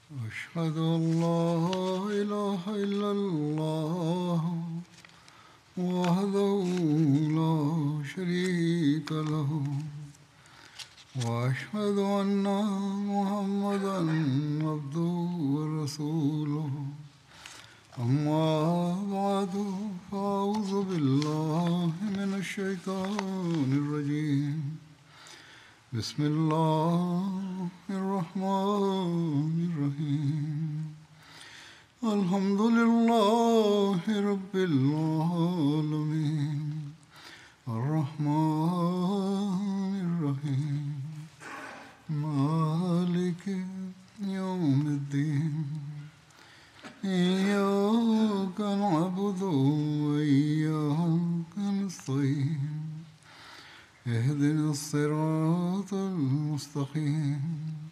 أشهد أن لا إله إلا الله وحده لا شريك له وأشهد أن محمدا عبده ورسوله أما بعد فأعوذ بالله من الشيطان الرجيم بسم الله الرحمن الرحيم الحمد لله رب العالمين الرحمن الرحيم مالك يوم الدين إياك نعبد وإياك نستعين اهدنا الصراط المستقيم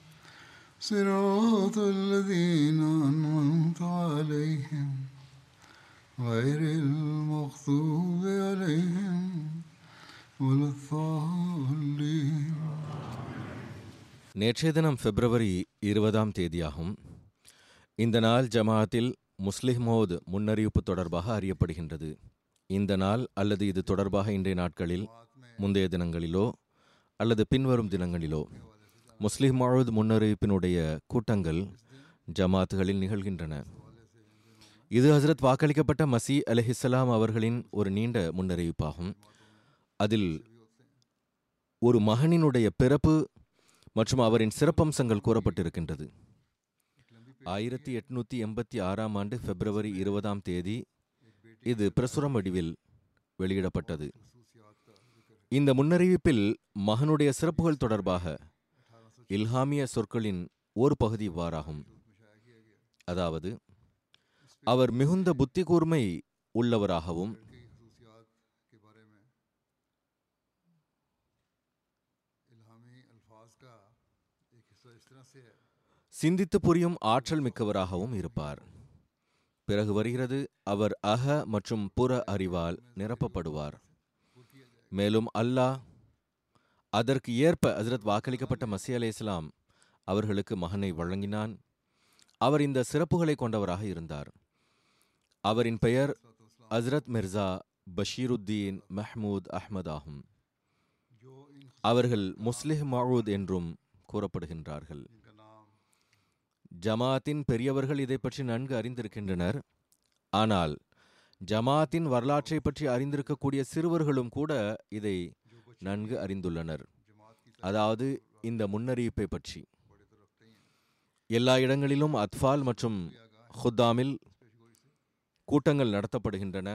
صراط الذين أنعمت عليهم غير المغضوب عليهم ولا الضالين நேற்றைய தினம் பிப்ரவரி இருபதாம் தேதியாகும் இந்த நாள் ஜமாஅத்தில் முஸ்லிஹ்மோத் முன்னறிவிப்பு தொடர்பாக அறியப்படுகின்றது இந்த நாள் அல்லது இது தொடர்பாக இன்றைய நாட்களில் முந்தைய தினங்களிலோ அல்லது பின்வரும் தினங்களிலோ முஸ்லிம் மொழுது முன்னறிவிப்பினுடைய கூட்டங்கள் ஜமாத்துகளில் நிகழ்கின்றன இது ஹசரத் வாக்களிக்கப்பட்ட மசி அலஹிஸ்ஸலாம் அவர்களின் ஒரு நீண்ட முன்னறிவிப்பாகும் அதில் ஒரு மகனினுடைய பிறப்பு மற்றும் அவரின் சிறப்பம்சங்கள் கூறப்பட்டிருக்கின்றது ஆயிரத்தி எட்நூத்தி எண்பத்தி ஆறாம் ஆண்டு பிப்ரவரி இருபதாம் தேதி இது பிரசுரம் வடிவில் வெளியிடப்பட்டது இந்த முன்னறிவிப்பில் மகனுடைய சிறப்புகள் தொடர்பாக இல்ஹாமிய சொற்களின் ஒரு பகுதி இவ்வாறாகும் அதாவது அவர் மிகுந்த புத்தி கூர்மை உள்ளவராகவும் खसूसियात के बारे में इल्हामी अल्फाज का एक हिस्सा इस तरह से है சிந்தித்து புரியும் ஆற்றல் மிக்கவராகவும் இருப்பார் பிறகு வருகிறது அவர் அக மற்றும் புற அறிவால் நிரப்பப்படுவார் மேலும் அல்லாஹ் அதற்கு ஏற்ப ஹசரத் வாக்களிக்கப்பட்ட மசி அலை இஸ்லாம் அவர்களுக்கு மகனை வழங்கினான் அவர் இந்த சிறப்புகளை கொண்டவராக இருந்தார் அவரின் பெயர் ஹசரத் மிர்சா பஷீருத்தீன் மெஹ்மூத் அஹ்மத் ஆகும் जो इन அவர்கள் முஸ்லிஹ் மவுத் என்றும் கூறப்படுகின்றார்கள் का नाम ஜமாத்தின் பெரியவர்கள் இதை பற்றி நன்கு அறிந்திருக்கின்றனர் ஆனால் ஜமாத்தின் வரலாற்றை பற்றி அறிந்திருக்கக்கூடிய சிறுவர்களும் கூட இதை நன்கு அறிந்துள்ளனர் அதாவது இந்த முன்னறிவிப்பை பற்றி எல்லா இடங்களிலும் அத்ஃபால் மற்றும் ஹுத்தாமில் கூட்டங்கள் நடத்தப்படுகின்றன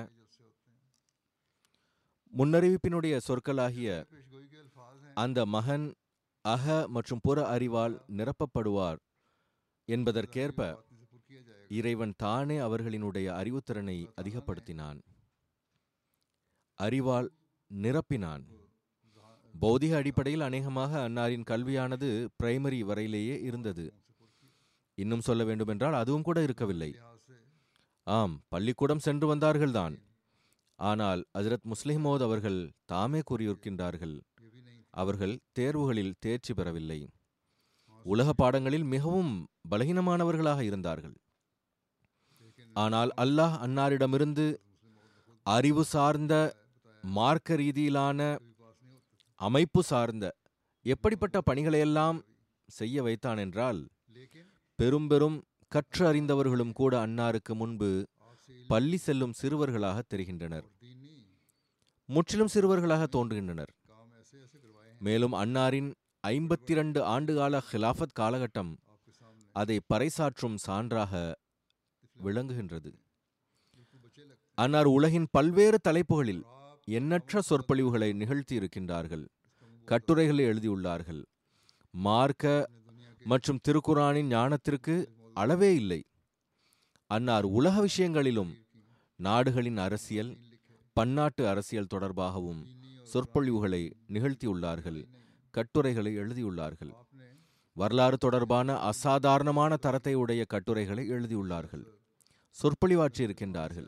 முன்னறிவிப்பினுடைய சொற்களாகிய पेशगोई के अल्फाज हैं அந்த மகன் அக மற்றும் புற அறிவால் நிரப்பப்படுவார் என்பதற்கேற்ப इनसे पुर किया जाएगा இறைவன் தானே அவர்களினுடைய அறிவுத்திறனை அதிகப்படுத்தினான் அறிவால் நிரப்பினான் பௌதிக அடிப்படையில் அநேகமாக அன்னாரின் கல்வியானது பிரைமரி வரையிலேயே இருந்தது இன்னும் சொல்ல வேண்டுமென்றால் அதுவும் கூட இருக்கவில்லை लिहाज से ஆம் பள்ளிக்கூடம் சென்று வந்தார்கள்தான் ஆனால் ஹஜரத் முஸ்லிமோத் அவர்கள் தாமே கூறியிருக்கின்றார்கள் ये भी नहीं அவர்கள் தேர்வுகளில் தேர்ச்சி பெறவில்லை உலக பாடங்களில் மிகவும் பலகீனமானவர்களாக இருந்தார்கள் ஆனால் அல்லாஹ் அன்னாரிடமிருந்து அறிவு சார்ந்த மார்க்க ரீதியிலான அமைப்பு சார்ந்த எப்படிப்பட்ட பணிகளையெல்லாம் செய்ய வைத்தான் என்றால் लेकिन பெரும் பெரும் கற்று அறிந்தவர்களும் கூட அன்னாருக்கு முன்பு பள்ளி செல்லும் சிறுவர்களாக தெரிகின்றனர் दीनी முற்றிலும் சிறுவர்களாக தோன்றுகின்றனர் काम ऐसे ऐसे करवाए हैं மேலும் அன்னாரின் ஐம்பத்தி இரண்டு ஆண்டுகால ஹிலாஃபத் காலகட்டம் आपके सामने அதை பறைசாற்றும் சான்றாக விளங்குகின்றது बिल्कुल बच्चे लगते அன்னார் உலகின் பல்வேறு தலைப்புகளில் எண்ணற்ற சொற்பொழிவுகளை நிகழ்த்தி இருக்கின்றார்கள் கட்டுரைகளை எழுதியுள்ளார்கள் மார்க்க மற்றும் திருக்குரானின் ஞானத்திற்கு அளவே இல்லை அன்னார் உலக விஷயங்களிலும் நாடுகளின் அரசியல் பன்னாட்டு அரசியல் தொடர்பாகவும் சொற்பொழிவுகளை நிகழ்த்தியுள்ளார்கள் கட்டுரைகளை எழுதியுள்ளார்கள் आपने வரலாறு தொடர்பான அசாதாரணமான தரத்தை உடைய கட்டுரைகளை எழுதியுள்ளார்கள் சொற்பொழிவாற்றியிருக்கின்றார்கள்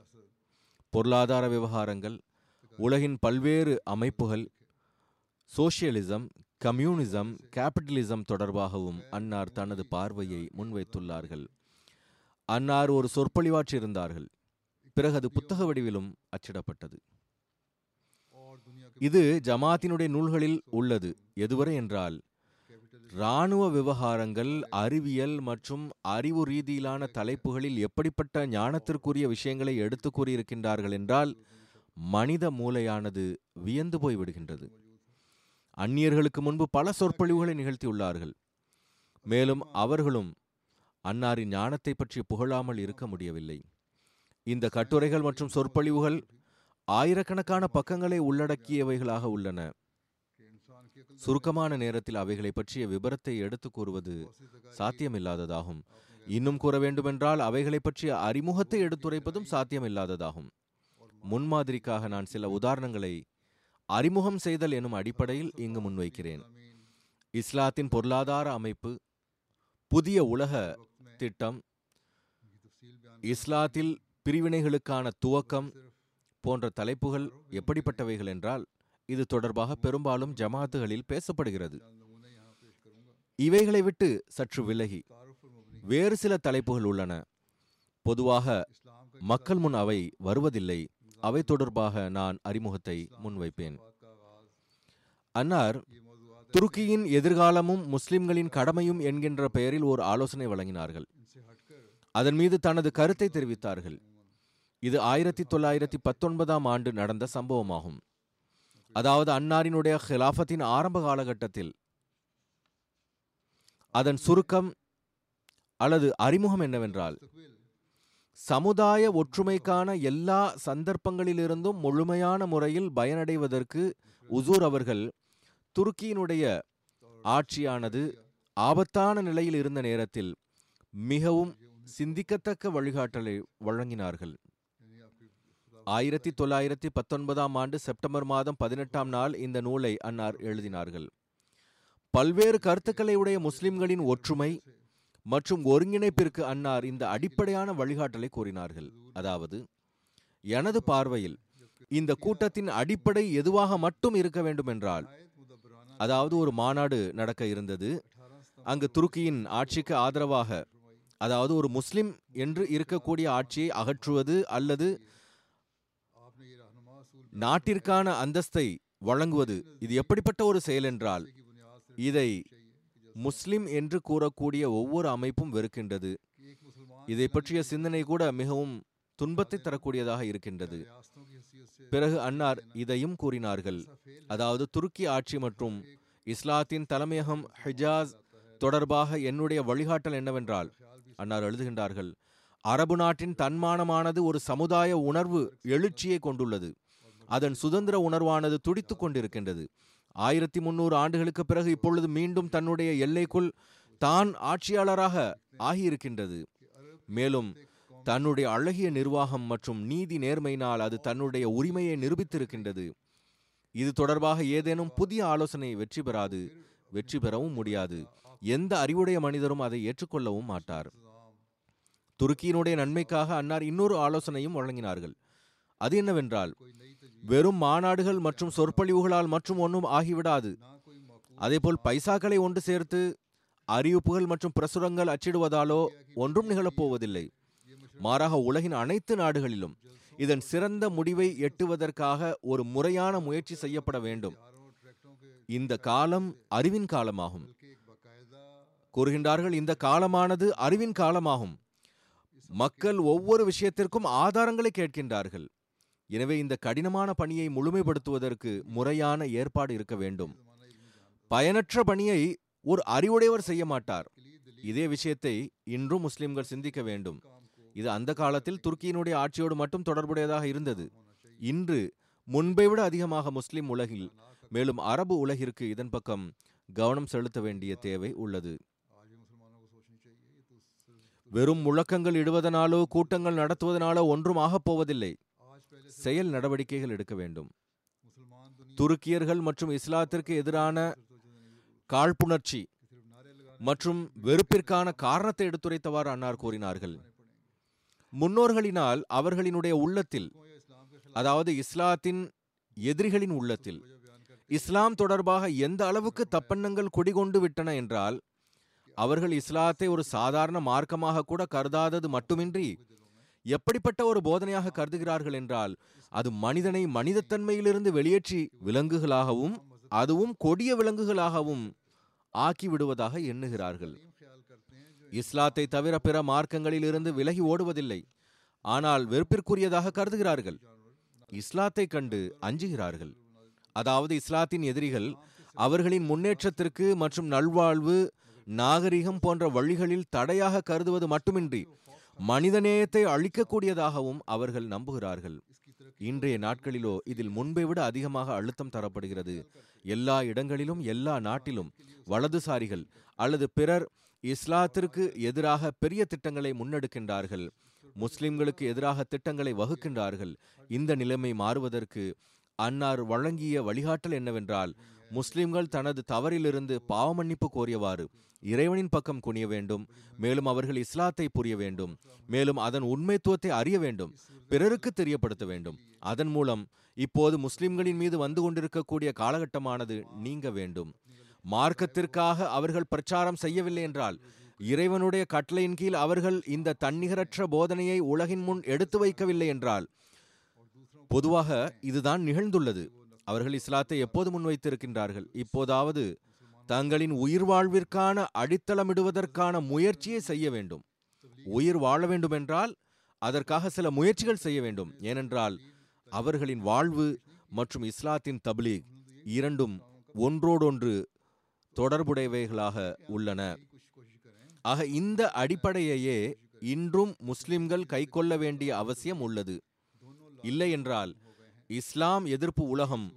பொருளாதார விவகாரங்கள் உலகின் பல்வேறு அமைப்புகள் சோஷியலிசம் கம்யூனிசம் கேபிட்டலிசம் தொடர்பாகவும் அன்னார் தனது பார்வையை முன்வைத்துள்ளார்கள் அன்னார் ஒரு சொற்பொழிவாற்றியிருந்தார்கள் பிறகு அது புத்தக வடிவிலும் அச்சிடப்பட்டது और दुनिया के இது ஜமாத்தினுடைய நூல்களில் உள்ளது எதுவரை என்றால் இராணுவ விவகாரங்கள் அறிவியல் மற்றும் அறிவு ரீதியிலான தலைப்புகளில் எப்படிப்பட்ட ஞானத்திற்குரிய விஷயங்களை எடுத்து கூறியிருக்கின்றார்கள் என்றால் மனித மூளையானது வியந்து போய் விடுகின்றது அந்நியர்களுக்கு முன்பு பல சொற்பொழிவுகளை நிகழ்த்தியுள்ளார்கள் மேலும் அவர்களும் அன்னாரின் ஞானத்தை பற்றி புகழாமல் இருக்க முடியவில்லை இந்த கட்டுரைகள் மற்றும் சொற்பொழிவுகள் ஆயிரக்கணக்கான பக்கங்களை உள்ளடக்கியவைகளாக உள்ளன कि इंसान की अकल சுருக்கமான நேரத்தில் அவைகளை பற்றிய விபரத்தை எடுத்துக் கூறுவது சாத்தியமில்லாததாகும் இன்னும் கூற வேண்டுமென்றால் அவைகளை பற்றிய அறிமுகத்தை எடுத்துரைப்பதும் சாத்தியமில்லாததாகும் முன்மாதிரிக்காக நான் சில உதாரணங்களை அறிமுகம் செய்தல் எனும் அடிப்படையில் இங்கு முன்வைக்கிறேன் இஸ்லாத்தின் பொருளாதார அமைப்பு புதிய உலக திட்டம் की तफसील बयान இஸ்லாத்தில் பிரிவினைகளுக்கான துவக்கம் போன்ற தலைப்புகள் எப்படிப்பட்டவைகள் என்றால் இது தொடர்பாக பெரும்பாலும் ஜமாத்துகளில் பேசப்படுகிறது चंद नमूने यहाँ पेश करूंगा இவைகளை விட்டு சற்று விலகி तारुफ पर मबनी வேறு சில தலைப்புகள் உள்ளன பொதுவாக इस्लाम का மக்கள் முன் அவை வருவதில்லை அவை தொடர்பாக நான் அறிமுகத்தை முன்வைப்பேன் बात का आगाज அன்னார் ये मौजूद துருக்கியின் எதிர்காலமும் முஸ்லிம்களின் கடமையும் என்கின்ற பெயரில் ஒரு ஆலோசனை வழங்கினார்கள் इनसे हटकर அதன் மீது தனது கருத்தை தெரிவித்தார்கள் இது ஆயிரத்தி தொள்ளாயிரத்தி பத்தொன்பதாம் ஆண்டு நடந்த சம்பவமாகும் அதாவது அன்னாரினுடைய ஹிலாஃபத்தின் ஆரம்ப காலகட்டத்தில் அதன் சுருக்கம் அல்லது அறிமுகம் என்னவென்றால் तकवील சமுதாய ஒற்றுமைக்கான எல்லா சந்தர்ப்பங்களிலிருந்தும் முழுமையான முறையில் பயனடைவதற்கு உசூர் அவர்கள் துருக்கியினுடைய ஆட்சியானது ஆபத்தான நிலையில் இருந்த நேரத்தில் மிகவும் சிந்திக்கத்தக்க வழிகாட்டலை வழங்கினார்கள் यानी आपकी खुदा ஆயிரத்தி தொள்ளாயிரத்தி பத்தொன்பதாம் ஆண்டு செப்டம்பர் மாதம் பதினெட்டாம் நாள் இந்த நூலை அன்னார் எழுதினார்கள் பல்வேறு கருத்துக்களை உடைய முஸ்லிம்களின் ஒற்றுமை மற்றும் ஒருங்கிணைப்பிற்கு அன்னார் இந்த அடிப்படையான வழிகாட்டலை கூறினார்கள் அதாவது எனது பார்வையில் இந்த கூட்டத்தின் அடிப்படை எதுவாக மட்டும் இருக்க வேண்டுமென்றால் आयत मुदब्बराना அதாவது ஒரு மாநாடு நடக்க இருந்தது 18 सितंबर அங்கு துருக்கியின் ஆட்சிக்கு ஆதரவாக அதாவது ஒரு முஸ்லிம் என்று இருக்கக்கூடிய ஆட்சியை அகற்றுவது அல்லது आपने ये रहनुमा असूल நாட்டிற்கான அந்தஸ்தை வழங்குவது இது எப்படிப்பட்ட ஒரு செயல் என்றால் की बुनियाद से இதை चाहिए कि जैसे முஸ்லிம் என்று கூறக்கூடிய ஒவ்வொரு அமைப்பும் வெறுக்கின்றது कि एक मुसलमान இதை பற்றிய சிந்தனை கூட மிகவும் துன்பத்தை தரக்கூடியதாக இருக்கின்றது रियासतों की हैसियत से பிறகு அன்னார் இதையும் கூறினார்கள் ऐसा फेल அதாவது துருக்கி ஆட்சி மற்றும் இஸ்லாத்தின் தலைமையகம் ஹிஜாஸ் தொடர்பாக என்னுடைய வழிகாட்டல் என்னவென்றால் அன்னார் எழுதுகின்றார்கள் அரபு நாட்டின் தன்மானமானது ஒரு சமுதாய உணர்வு எழுச்சியை கொண்டுள்ளது அதன் சுதந்திர உணர்வானது துடித்துக் கொண்டிருக்கின்றது ஆயிரத்தி முன்னூறு ஆண்டுகளுக்கு பிறகு இப்பொழுது மீண்டும் தன்னுடைய எல்லைக்குள் தான் ஆட்சியாளராக ஆகியிருக்கின்றது மேலும் தன்னுடைய அழகிய நிர்வாகம் மற்றும் நீதி நேர்மையினால் அது தன்னுடைய உரிமையை நிரூபித்திருக்கின்றது இது தொடர்பாக ஏதேனும் புதிய ஆலோசனை வெற்றி பெறாது வெற்றி பெறவும் முடியாது எந்த அறிவுடைய மனிதரும் அதை ஏற்றுக்கொள்ளவும் மாட்டார் துருக்கியினுடைய நன்மைக்காக அன்னார் இன்னொரு ஆலோசனையும் வழங்கினார்கள் அது என்னவென்றால் कोई नई तजवीज வெறும் மாநாடுகள் மற்றும் சொற்பொழிவுகளால் மற்றும் ஒன்றும் ஆகிவிடாது ना कोई मौकूफ அதேபோல் பைசாக்களை ஒன்று சேர்த்து அறிவிப்புகள் மற்றும் பிரசுரங்கள் அச்சிடுவதாலோ ஒன்றும் நிகழப்போவதில்லை மாறாக உலகின் அனைத்து நாடுகளிலும் இதன் சிறந்த முடிவை எட்டுவதற்காக ஒரு முறையான முயற்சி செய்யப்பட வேண்டும் हजारों ट्रैक्टरों के இந்த காலம் அறிவின் காலமாகும் के एक बाकायदा கூறுகின்றார்கள் இந்த காலமானது அறிவின் காலமாகும் மக்கள் ஒவ்வொரு விஷயத்திற்கும் ஆதாரங்களை கேட்கின்றார்கள் எனவே இந்த கடினமான பணியை முழுமைப்படுத்துவதற்கு முறையான ஏற்பாடு இருக்க வேண்டும் பயனற்ற பணியை ஒரு அறிவுடையவர் செய்ய மாட்டார் இதே விஷயத்தை இன்றும் முஸ்லிம்கள் சிந்திக்க வேண்டும் இது அந்த காலத்தில் துருக்கியினுடைய ஆட்சியோடு மட்டும் தொடர்புடையதாக இருந்தது இன்று முன்பை விட அதிகமாக முஸ்லிம் உலகில் மேலும் அரபு உலகிற்கு இதன் பக்கம் கவனம் செலுத்த வேண்டிய தேவை உள்ளது आज भी मुसलमानों को सोचनी चाहिए ये तो सिर्फ வெறும் முழக்கங்கள் இடுவதனாலோ கூட்டங்கள் நடத்துவதனாலோ ஒன்றும் ஆகப் போவதில்லை आज पहले से செயல் நடவடிக்கைகள் எடுக்க வேண்டும் मुसलमान दुनिया துருக்கியர்கள் மற்றும் இஸ்லாத்திற்கு எதிரான காழ்ப்புணர்ச்சி के सिर्फ नारे लगा மற்றும் வெறுப்பிற்கான காரணத்தை எடுத்துரைத்தவாறு அன்னார் கூறினார்கள் முன்னோர்களினால் அவர்களினுடைய உள்ளத்தில் या इस्लाम के खिलाफ அதாவது இஸ்லாத்தின் எதிரிகளின் உள்ளத்தில் जो बयान करके இஸ்லாம் தொடர்பாக எந்த அளவுக்கு தப்பெண்ணங்கள் குடிகொண்டு விட்டன என்றால் அவர்கள் இஸ்லாத்தை ஒரு சாதாரண மார்க்கமாக கூட கருதாதது மட்டுமின்றி எப்படிப்பட்ட ஒரு போதனையாக கருதுகிறார்கள் என்றால் அது மனிதனை மனிதத்தன்மையிலிருந்து வெளியேற்றி விலங்குகளாகவும் அதுவும் கொடிய விலங்குகளாகவும் ஆக்கி விடுவதாக எண்ணுகிறார்கள் இஸ்லாத்தை தவிர பிற மார்க்கங்களில் இருந்து விலகி ஓடுவதில்லை ஆனால் வெறுப்பிற்குரியதாக கருதுகிறார்கள் இஸ்லாத்தை கண்டு அஞ்சுகிறார்கள் அதாவது இஸ்லாத்தின் எதிரிகள் அவர்களின் முன்னேற்றத்திற்கு மற்றும் நல்வாழ்வு நாகரிகம் போன்ற வழிகளில் தடையாக கருதுவது மட்டுமின்றி மனிதநேயத்தை அழிக்கக்கூடியதாகவும் அவர்கள் நம்புகிறார்கள் இன்றைய நாட்களிலோ இதில் முன்பை விட அதிகமாக அழுத்தம் தரப்படுகிறது எல்லா இடங்களிலும் எல்லா நாட்டிலும் வலதுசாரிகள் அல்லது பிறர் இஸ்லாத்திற்கு எதிராக பெரிய திட்டங்களை முன்னெடுக்கின்றார்கள் முஸ்லிம்களுக்கு எதிராக திட்டங்களை வகுக்கின்றார்கள் இந்த நிலைமை மாறுவதற்கு அன்னார் வழங்கிய வழிகாட்டல் என்னவென்றால் முஸ்லிம்கள் தனது தவறிலிருந்து பாவ மன்னிப்பு கோரியவாறு இறைவனின் பக்கம் குனிய வேண்டும் மேலும் அவர்கள் இஸ்லாத்தை புரிய வேண்டும் மேலும் அதன் உண்மைத்துவத்தை அறிய வேண்டும் பிறருக்கு தெரியப்படுத்த வேண்டும் அதன் மூலம் இப்போது முஸ்லிம்களின் மீது வந்து கொண்டிருக்கக்கூடிய காலகட்டமானது நீங்க வேண்டும் மார்க்கத்திற்காக அவர்கள் பிரச்சாரம் செய்யவில்லை என்றால் இறைவனுடைய கட்டளையின் கீழ் அவர்கள் இந்த தன்னிகரற்ற போதனையை உலகின் முன் எடுத்து வைக்கவில்லை என்றால் பொதுவாக இதுதான் நிகழ்ந்துள்ளது அவர்கள் இஸ்லாத்தை எப்போது முன்வைத்திருக்கின்றார்கள் இப்போதாவது தங்களின் உயிர் வாழ்விற்கான அடித்தளமிடுவதற்கான முயற்சியை செய்ய வேண்டும் உயிர் வாழ வேண்டும் என்றால் அதற்காக சில முயற்சிகள் செய்ய வேண்டும் ஏனென்றால் அவர்களின் வாழ்வு மற்றும் இஸ்லாத்தின் தப்லீக் இரண்டும் ஒன்றோடொன்று தொடர்புடையவைகளாக உள்ளன ஆக இந்த அடிப்படையையே இன்றும் முஸ்லிம்கள் கைக்கொள்ள வேண்டிய அவசியம் உள்ளது இல்லை என்றால் இஸ்லாம் எதிர்ப்பு உலகம்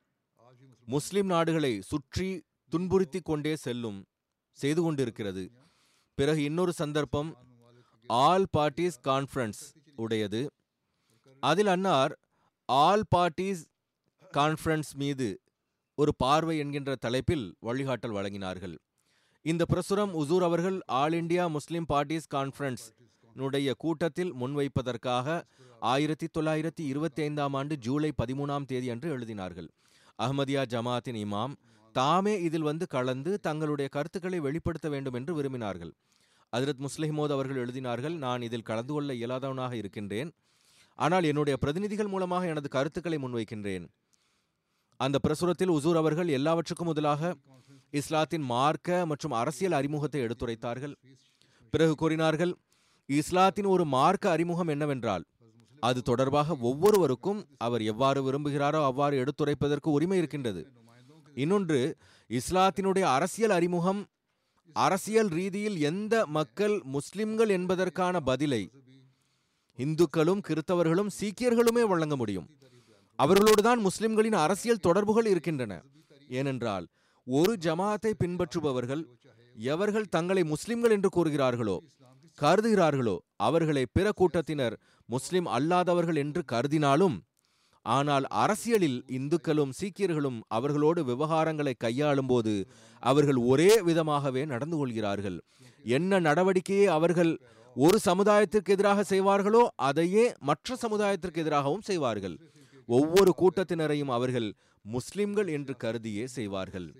முஸ்லிம் நாடுகளை சுற்றி துன்புறுத்தி கொண்டே செல்லும் செய்து கொண்டிருக்கிறது பிறகு இன்னொரு சந்தர்ப்பம் ஆல் பார்ட்டிஸ் கான்ஃபரன்ஸ் உடையது அதில் அன்னார் ஆல் பார்ட்டிஸ் கான்ஃபரன்ஸ் மீது ஒரு பார்வை என்கின்ற தலைப்பில் வழிகாட்டல் வழங்கினார்கள் இந்த பிரசுரம் உசூர் அவர்கள் all India Muslim parties conference னுடைய கூட்டத்தில் முன்வைப்பதற்காக ஆயிரத்தி தொள்ளாயிரத்தி இருபத்தி ஐந்தாம் ஆண்டு ஜூலை பதிமூணாம் தேதி அன்று எழுதினார்கள் அஹ்மதியா ஜமாத்தின் இமாம் தாமே இதில் வந்து கலந்து தங்களுடைய கருத்துக்களை வெளிப்படுத்த வேண்டும் என்று விரும்பினார்கள் ஹஜரத் முஸ்லிமோத் அவர்கள் எழுதினார்கள் நான் இதில் கலந்து கொள்ள இயலாதவனாக இருக்கின்றேன் ஆனால் என்னுடைய பிரதிநிதிகள் மூலமாக எனது கருத்துக்களை முன்வைக்கின்றேன் அந்த பிரசுரத்தில் உசூர் அவர்கள் எல்லாவற்றுக்கும் முதலாக இஸ்லாத்தின் மார்க்க மற்றும் அரசியல் அறிமுகத்தை எடுத்துரைத்தார்கள் பிறகு கூறினார்கள் இஸ்லாத்தின் ஒரு மார்க்க அறிமுகம் என்னவென்றால் அது தொடர்பாக ஒவ்வொருவருக்கும் அவர் எவ்வாறு விரும்புகிறாரோ அவ்வாறு எடுத்துரைப்பதற்கு உரிமை இருக்கின்றது இன்னொன்று இஸ்லாத்தினுடைய அரசியல் அறிமுகம் அரசியல் ரீதியில் எந்த மக்கள் முஸ்லிம்கள் என்பதற்கான பதிலை இந்துக்களும் கிறிஸ்தவர்களும் சீக்கியர்களுமே வழங்க முடியும் அவர்களோடு தான் முஸ்லிம்களின் அரசியல் தொடர்புகள் இருக்கின்றன ஏனென்றால் ஒரு ஜமாத்தை பின்பற்றுபவர்கள் எவர்கள் தங்களை முஸ்லிம்கள் என்று கூறுகிறார்களோ கருதுகிறார்களோ அவர்களை பிற கூட்டத்தினர் முஸ்லிம் அல்லாதவர்கள் என்று கருதினாலும் ஆனால் அரசியலில் இந்துக்களும் சீக்கியர்களும் அவர்களோடு விவகாரங்களை கையாளும் போது அவர்கள் ஒரே விதமாகவே நடந்து கொள்கிறார்கள் என்ன நடவடிக்கையை அவர்கள் ஒரு சமுதாயத்திற்கு எதிராக செய்வார்களோ அதையே மற்ற சமுதாயத்திற்கு எதிராகவும் செய்வார்கள் ஒவ்வொரு கூட்டத்தினரையும் அவர்கள் முஸ்லிம்கள் என்று கருதியே செய்வார்கள்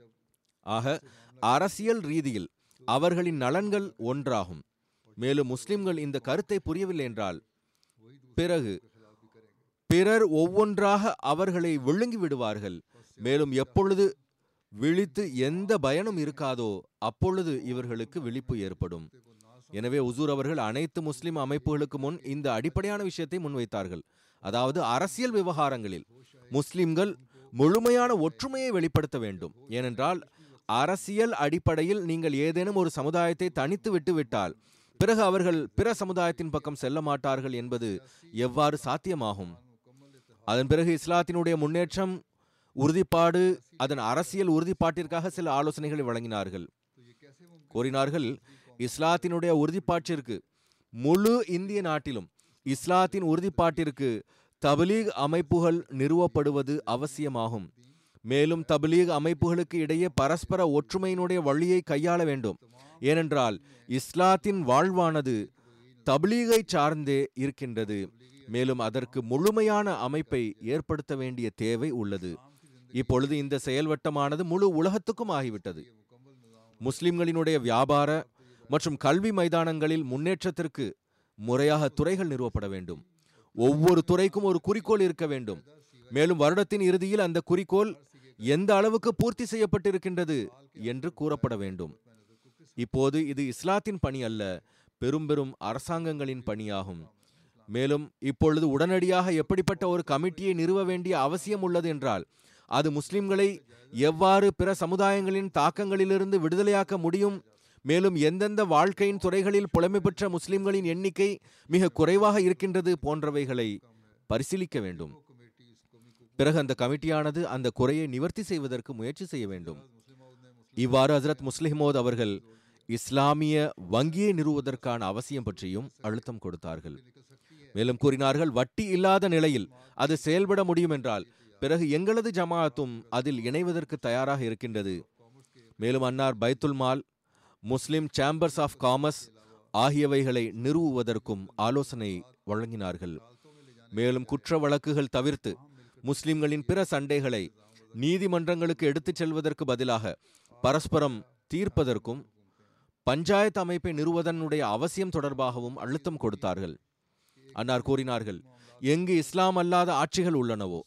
ஆக அரசியல் ரீதியில் அவர்களின் நலன்கள் ஒன்றாகும் மேலும் முஸ்லிம்கள் இந்த கருத்தை புரியவில்லை என்றால் பிறகு பிறர் ஒவ்வொன்றாக அவர்களை விழுங்கி விடுவார்கள் மேலும் எப்பொழுது விழித்து எந்த பயனும் இருக்காதோ அப்பொழுது இவர்களுக்கு விழிப்பு ஏற்படும் எனவே உசூர் அவர்கள் அனைத்து முஸ்லிம் அமைப்புகளுக்கு முன் இந்த அடிப்படையான விஷயத்தை முன்வைத்தார்கள் அதாவது அரசியல் விவகாரங்களில் முஸ்லிம்கள் முழுமையான ஒற்றுமையை வெளிப்படுத்த வேண்டும் ஏனென்றால் அரசியல் அடிப்படையில் நீங்கள் ஏதேனும் ஒரு சமுதாயத்தை தனித்து விட்டுவிட்டால் பிறகு அவர்கள் பிற சமுதாயத்தின் பக்கம் செல்ல மாட்டார்கள் என்பது எவ்வாறு சாத்தியமாகும் அதன் பிறகு இஸ்லாத்தினுடைய முன்னேற்றம் உறுதிப்பாடு அதன் அரசியல் உறுதிப்பாட்டிற்காக சில ஆலோசனைகளை வழங்கினார்கள் கூறினார்கள் இஸ்லாத்தினுடைய உறுதிப்பாட்டிற்கு முழு இந்திய நாட்டிலும் இஸ்லாத்தின் உறுதிப்பாட்டிற்கு தபலீக் அமைப்புகள் நிறுவப்படுவது அவசியமாகும் மேலும் தபலீக் அமைப்புகளுக்கு இடையே பரஸ்பர ஒற்றுமையினுடைய வழியை கையாள வேண்டும் ஏனென்றால் இஸ்லாத்தின் வாழ்வானது தப்லீகை சார்ந்தே இருக்கின்றது மேலும் அதற்கு முழுமையான அமைப்பை ஏற்படுத்த வேண்டிய தேவை உள்ளது இப்பொழுது இந்த செயல்வட்டமானது முழு உலகத்துக்கும் ஆகிவிட்டது முஸ்லிம்களினுடைய வியாபார மற்றும் கல்வி மைதானங்களில் முன்னேற்றத்திற்கு முறையாக துறைகள் நிறுவப்பட வேண்டும் ஒவ்வொரு துறைக்கும் ஒரு குறிக்கோள் இருக்க வேண்டும் மேலும் வருடத்தின் இறுதியில் அந்த குறிக்கோள் எந்த அளவுக்கு பூர்த்தி செய்யப்பட்டிருக்கின்றது என்று கூறப்பட வேண்டும் இப்போது இது இஸ்லாத்தின் பணி அல்ல பெரும் பெரும் அரசாங்கங்களின் பணியாகும் மேலும் இப்பொழுது உடனடியாக எப்படிப்பட்ட ஒரு கமிட்டியை நிறுவ வேண்டிய அவசியம் உள்ளது என்றால் அது முஸ்லிம்களை எவ்வாறு பிற சமுதாயங்களின் தாக்கங்களிலிருந்து விடுதலையாக்க முடியும் மேலும் எந்தெந்த வாழ்க்கையின் துறைகளில் புலமை பெற்ற முஸ்லிம்களின் எண்ணிக்கை மிக குறைவாக இருக்கின்றது போன்றவைகளை பரிசீலிக்க வேண்டும் பிறகு அந்த கமிட்டியானது அந்த குறையை நிவர்த்தி செய்வதற்கு முயற்சி செய்ய வேண்டும் இவ்வாறு ஹசரத் முஸ்லிமோத் அவர்கள் இஸ்லாமிய வங்கியை நிறுவுவதற்கான அவசியம் பற்றியும் அழுத்தம் கொடுத்தார்கள் மேலும் கூறினார்கள் வட்டி இல்லாத நிலையில் அது செயல்பட முடியும் என்றால் பிறகு எங்களது ஜமாஅத்தும் அதில் இணைவதற்கு தயாராக இருக்கின்றது மேலும் அன்னார் பைத்துல் மால் முஸ்லிம் சேம்பர்ஸ் ஆஃப் காமர்ஸ் ஆகியவைகளை நிறுவுவதற்கும் ஆலோசனை வழங்கினார்கள் மேலும் குற்ற வழக்குகள் தவிர்த்து முஸ்லிம்களின் பிற சண்டைகளை நீதிமன்றங்களுக்கு எடுத்துச் செல்வதற்கு பதிலாக பரஸ்பரம் தீர்ப்பதற்கும் பஞ்சாயத்து அமைப்பை நிறுவதனுடைய அவசியம் தொடர்பாகவும் அழுத்தம் கொடுத்தார்கள் அன்னார் கூறினார்கள் எங்கு இஸ்லாம் அல்லாத ஆட்சிகள் உள்ளனவோ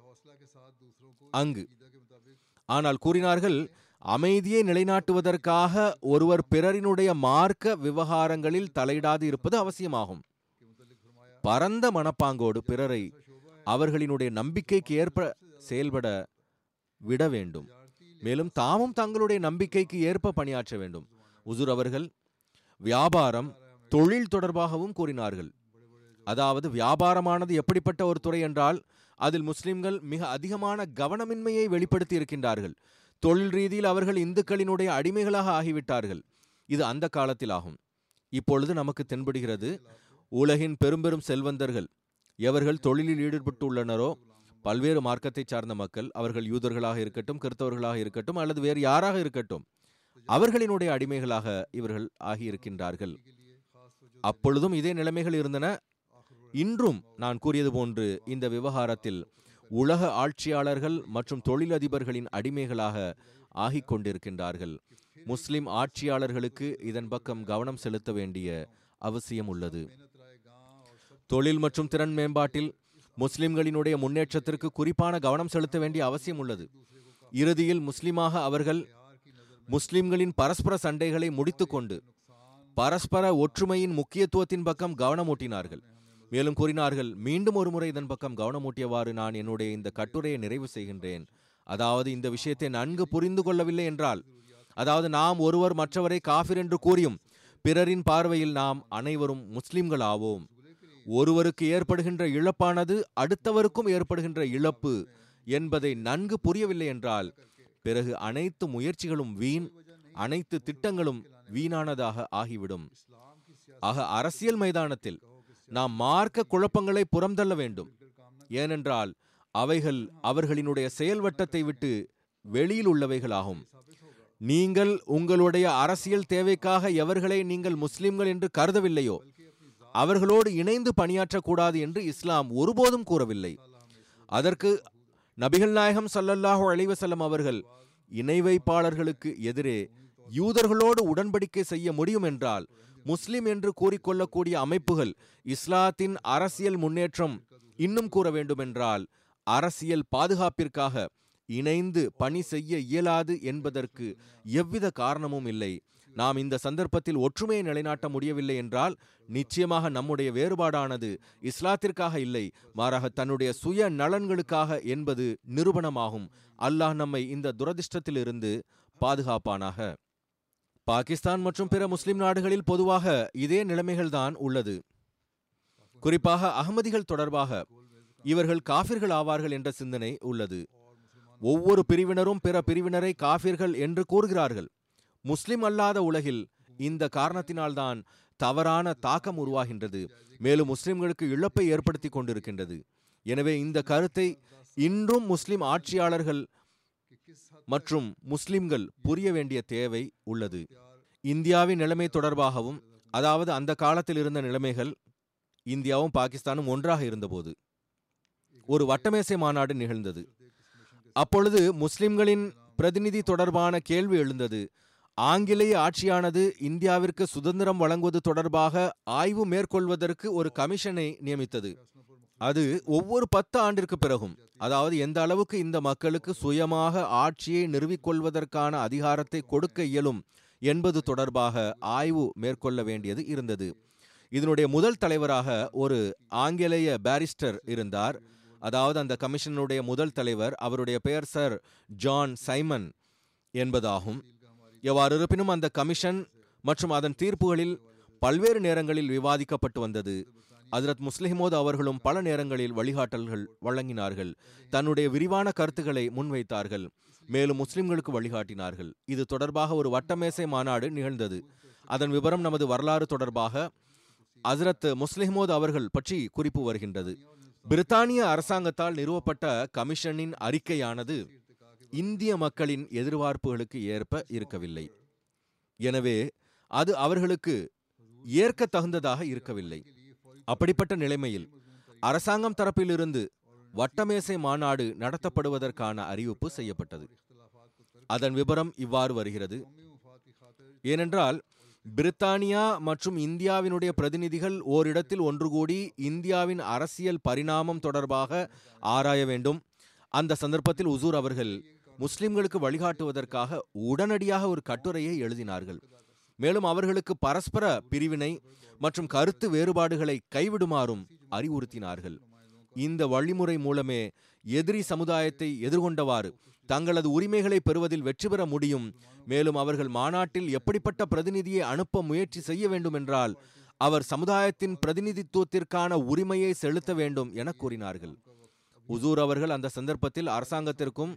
அங்கு ஆனால் கூறினார்கள் அமைதியை நிலைநாட்டுவதற்காக ஒருவர் பிறரினுடைய மார்க்க விவகாரங்களில் தலையிடாது இருப்பது அவசியமாகும் பரந்த மனப்பாங்கோடு பிறரை அவர்களினுடைய நம்பிக்கைக்கு ஏற்ப செயல்பட விட வேண்டும் மேலும் தாமும் தங்களுடைய நம்பிக்கைக்கு ஏற்ப பணியாற்ற வேண்டும் உசுர் அவர்கள் வியாபாரம் தொழில் தொடர்பாகவும் கூறினார்கள் அதாவது வியாபாரமானது எப்படிப்பட்ட ஒரு துறை என்றால் அதில் முஸ்லிம்கள் மிக அதிகமான கவனமின்மையை வெளிப்படுத்தி இருக்கின்றார்கள் தொழில் ரீதியில் அவர்கள் இந்துக்களினுடைய அடிமைகளாக ஆகிவிட்டார்கள் இது அந்த காலத்தில் ஆகும் இப்பொழுது நமக்கு தென்படுகிறது உலகின் பெரும்பெரும் செல்வந்தர்கள் எவர்கள் தொழிலில் ஈடுபட்டுள்ளனரோ பல்வேறு மார்க்கத்தை சார்ந்த மக்கள் அவர்கள் யூதர்களாக இருக்கட்டும் கிறிஸ்தவர்களாக இருக்கட்டும் அல்லது வேறு யாராக இருக்கட்டும் அவர்களினுடைய அடிமைகளாக இவர்கள் ஆகியிருக்கின்றார்கள் அப்பொழுதும் இதே நிலைமைகள் இருந்தன இன்றும் நான் கூறியது போன்று இந்த விவகாரத்தில் உலக ஆட்சியாளர்கள் மற்றும் தொழிலதிபர்களின் அடிமைகளாக ஆகிக் கொண்டிருக்கின்றார்கள் முஸ்லிம் ஆட்சியாளர்களுக்கு இதன் பக்கம் கவனம் செலுத்த வேண்டிய அவசியம் உள்ளது தொழில் மற்றும் திறன் மேம்பாட்டில் முஸ்லிம்களினுடைய முன்னேற்றத்திற்கு குறிப்பான கவனம் செலுத்த வேண்டிய அவசியம் உள்ளது இறுதியில் முஸ்லிமாக அவர்கள் முஸ்லிம்களின் பரஸ்பர சண்டைகளை முடித்துக்கொண்டு பரஸ்பர ஒற்றுமையின் முக்கியத்துவத்தின் பக்கம் கவனமூட்டினார்கள் மேலும் கூறினார்கள் மீண்டும் ஒரு முறை இதன் பக்கம் கவனமூட்டியவாறு நான் என்னுடைய இந்த கட்டுரையை நிறைவு செய்கின்றேன் அதாவது இந்த விஷயத்தை நன்கு புரிந்து கொள்ளவில்லை என்றால் அதாவது நாம் ஒருவர் மற்றவரை காஃபிர் என்று கூறியும் பிறரின் பார்வையில் நாம் அனைவரும் முஸ்லிம்கள் ஆவோம் ஒருவருக்கு ஏற்படுகின்ற இழப்பானது அடுத்தவருக்கும் ஏற்படுகின்ற இழப்பு என்பதை நன்கு புரியவில்லை என்றால் பிறகு அனைத்து முயற்சிகளும் வீண் அனைத்து திட்டங்களும் வீணானதாக ஆகிவிடும் ஆக அரசியல் மைதானத்தில் நாம் மார்க்க குழப்பங்களை புறம்தள்ள வேண்டும் ஏனென்றால் அவைகள் அவர்களினுடைய செயல்வட்டத்தை விட்டு வெளியில் உள்ளவைகளாகும் நீங்கள் உங்களுடைய அரசியல் தேவைக்காக எவர்களை நீங்கள் முஸ்லிம்கள் என்று கருதவில்லையோ அவர்களோடு இணைந்து பணியாற்றக்கூடாது என்று இஸ்லாம் ஒருபோதும் கூறவில்லை அதற்கு நபிகள் நாயகம் சல்லல்லாஹு அலைவசல்லம் அவர்கள் இணை வைப்பாளர்களுக்கு எதிரே யூதர்களோடு உடன்படிக்கை செய்ய முடியும் என்றால் முஸ்லிம் என்று கூறிக்கொள்ளக்கூடிய அமைப்புகள் இஸ்லாத்தின் அரசியல் முன்னேற்றம் இன்னும் கூற வேண்டுமென்றால் அரசியல் பாதுகாப்பிற்காக இணைந்து பணி செய்ய இயலாது என்பதற்கு எவ்வித காரணமும் இல்லை நாம் இந்த சந்தர்ப்பத்தில் ஒற்றுமையை நிலைநாட்ட முடியவில்லை என்றால் நிச்சயமாக நம்முடைய வேறுபாடானது இஸ்லாத்திற்காக இல்லை மாறாக தன்னுடைய சுய நலன்களுக்காக என்பது நிரூபணமாகும் அல்லாஹ் நம்மை இந்த துரதிர்ஷ்டத்திலிருந்து பாதுகாப்பானாக பாகிஸ்தான் மற்றும் பிற முஸ்லிம் நாடுகளில் பொதுவாக இதே நிலைமைகள்தான் உள்ளது குறிப்பாக அகமதிகள் தொடர்பாக இவர்கள் காபிர்கள் ஆவார்கள் என்ற சிந்தனை உள்ளது ஒவ்வொரு பிரிவினரும் பிற பிரிவினரை காபிர்கள் என்று கூறுகிறார்கள் முஸ்லிம் அல்லாத உலகில் இந்த காரணத்தினால்தான் தவறான தாக்கம் உருவாகின்றது மேலும் முஸ்லிம்களுக்கு இழப்பை ஏற்படுத்தி கொண்டிருக்கின்றது எனவே இந்த கருத்தை இன்றும் முஸ்லிம் ஆட்சியாளர்கள் மற்றும் முஸ்லிம்கள் புரிய வேண்டிய தேவை உள்ளது இந்தியாவின் நிலைமை தொடர்பாகவும் அதாவது அந்த காலத்தில் இருந்த நிலைமைகள் இந்தியாவும் பாகிஸ்தானும் ஒன்றாக இருந்தபோது ஒரு வட்டமேசை மாநாடு நிகழ்ந்தது அப்பொழுது முஸ்லிம்களின் பிரதிநிதி தொடர்பான கேள்வி எழுந்தது ஆங்கிலேய ஆட்சியானது இந்தியாவிற்கு சுதந்திரம் வழங்குவது தொடர்பாக ஆய்வு மேற்கொள்வதற்கு ஒரு கமிஷனை நியமித்தது அது ஒவ்வொரு பத்து ஆண்டிற்கு பிறகும் அதாவது எந்த அளவுக்கு இந்த மக்களுக்கு சுயமாக ஆட்சியை நிறுவிக்கொள்வதற்கான அதிகாரத்தை கொடுக்க இயலும் என்பது தொடர்பாக ஆய்வு மேற்கொள்ள வேண்டியது இருந்தது இதனுடைய முதல் தலைவராக ஒரு ஆங்கிலேய பாரிஸ்டர் இருந்தார் அதாவது அந்த கமிஷனுடைய முதல் தலைவர் அவருடைய பெயர் சர் ஜான் சைமன் என்பதாகும் எவ்வாறு இருப்பினும் அந்த கமிஷன் மற்றும் அதன் தீர்ப்புகளில் பல்வேறு நேரங்களில் விவாதிக்கப்பட்டு வந்தது ஹஜரத் முஸ்லிமோத் அவர்களும் பல நேரங்களில் வழிகாட்டல்கள் வழங்கினார்கள் தன்னுடைய விரிவான கருத்துக்களை முன்வைத்தார்கள் மேலும் முஸ்லிம்களுக்கு வழிகாட்டினார்கள் இது தொடர்பாக ஒரு வட்டமேசை மாநாடு நிகழ்ந்தது அதன் விவரம் நமது வரலாறு தொடர்பாக ஹசரத் முஸ்லிமோத் அவர்கள் பற்றி குறிப்பு வருகின்றது பிரித்தானிய அரசாங்கத்தால் நிறுவப்பட்ட கமிஷனின் அறிக்கையானது இந்திய மக்களின் எதிர்பார்ப்புகளுக்கு ஏற்ப இருக்கவில்லை எனவே அது அவர்களுக்கு ஏற்க தகுந்ததாக இருக்கவில்லை அப்படிப்பட்ட நிலைமையில் அரசாங்கம் தரப்பிலிருந்து வட்டமேசை மாநாடு நடத்தப்படுவதற்கான அறிவிப்பு செய்யப்பட்டது அதன் விவரம் இவ்வாறு வருகிறது ஏனென்றால் பிரித்தானியா மற்றும் இந்தியாவினுடைய பிரதிநிதிகள் ஓரிடத்தில் ஒன்று கூடி இந்தியாவின் அரசியல் பரிணாமம் தொடர்பாக ஆராய வேண்டும் அந்த சந்தர்ப்பத்தில் உசூர் அவர்கள் முஸ்லிம்களுக்கு வழிகாட்டுவதற்காக உடனடியாக ஒரு கட்டுரையை எழுதினார்கள் மேலும் அவர்களுக்கு பரஸ்பர பிரிவினை மற்றும் கருத்து வேறுபாடுகளை கைவிடுமாறும் அறிவுறுத்தினார்கள் இந்த வழிமுறை மூலமே எதிரி சமுதாயத்தை எதிர்கொண்டவாறு தங்களது உரிமைகளை பெறுவதில் வெற்றி பெற முடியும் மேலும் அவர்கள் மாநாட்டில் எப்படிப்பட்ட பிரதிநிதியை அனுப்ப முயற்சி செய்ய வேண்டும் என்றால் அவர் சமுதாயத்தின் பிரதிநிதித்துவத்திற்கான உரிமையை செலுத்த வேண்டும் என கூறினார்கள் உசூர் அவர்கள் அந்த சந்தர்ப்பத்தில் அரசாங்கத்திற்கும்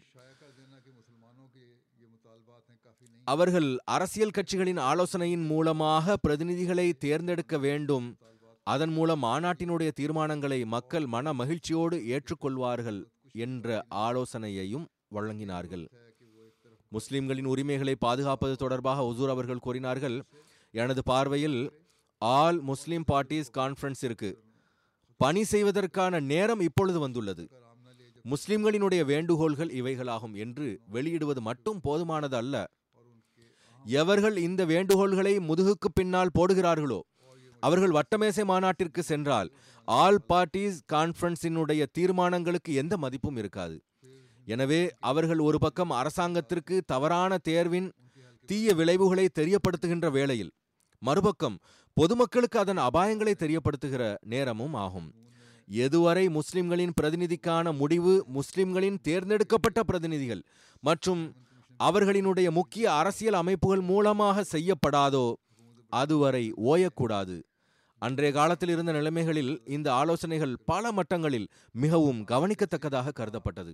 அவர்கள் அரசியல் கட்சிகளின் ஆலோசனையின் மூலமாக பிரதிநிதிகளை தேர்ந்தெடுக்க வேண்டும் அதன் மூலம் மாநாட்டினுடைய தீர்மானங்களை மக்கள் மன மகிழ்ச்சியோடு ஏற்றுக்கொள்வார்கள் என்ற ஆலோசனையையும் வழங்கினார்கள் முஸ்லிம்களின் உரிமைகளை பாதுகாப்பது தொடர்பாக ஒசூர் அவர்கள் கூறினார்கள் எனது பார்வையில் ஆல் முஸ்லிம் பார்ட்டிஸ் கான்ஃபரன்ஸிற்கு பணி செய்வதற்கான நேரம் இப்பொழுது வந்துள்ளது முஸ்லிம்களினுடைய வேண்டுகோள்கள் இவைகளாகும் என்று வெளியிடுவது மட்டும் போதுமானது அல்ல எவர்கள் இந்த வேண்டுகோள்களை முதுகுக்கு பின்னால் போடுகிறார்களோ அவர்கள் வட்டமேசை மாநாட்டிற்கு சென்றால் ஆல் பார்ட்டிஸ் கான்ஃபரன்ஸினுடைய தீர்மானங்களுக்கு எந்த மதிப்பும் இருக்காது எனவே அவர்கள் ஒரு பக்கம் அரசாங்கத்திற்கு தவறான தேர்வின் தீய விளைவுகளை தெரியப்படுத்துகின்ற வேளையில் மறுபக்கம் பொதுமக்களுக்கு அதன் அபாயங்களை தெரியப்படுத்துகிற நேரமும் ஆகும் எதுவரை முஸ்லிம்களின் பிரதிநிதிக்கான முடிவு முஸ்லிம்களின் தேர்ந்தெடுக்கப்பட்ட பிரதிநிதிகள் மற்றும் அவர்களினுடைய முக்கிய அரசியல் அமைப்புகள் மூலமாக செய்யப்படாதோ அதுவரை ஓயக்கூடாது அன்றைய காலத்தில் இருந்த நிலைமைகளில் இந்த ஆலோசனைகள் பல மட்டங்களில் மிகவும் கவனிக்கத்தக்கதாக கருதப்பட்டது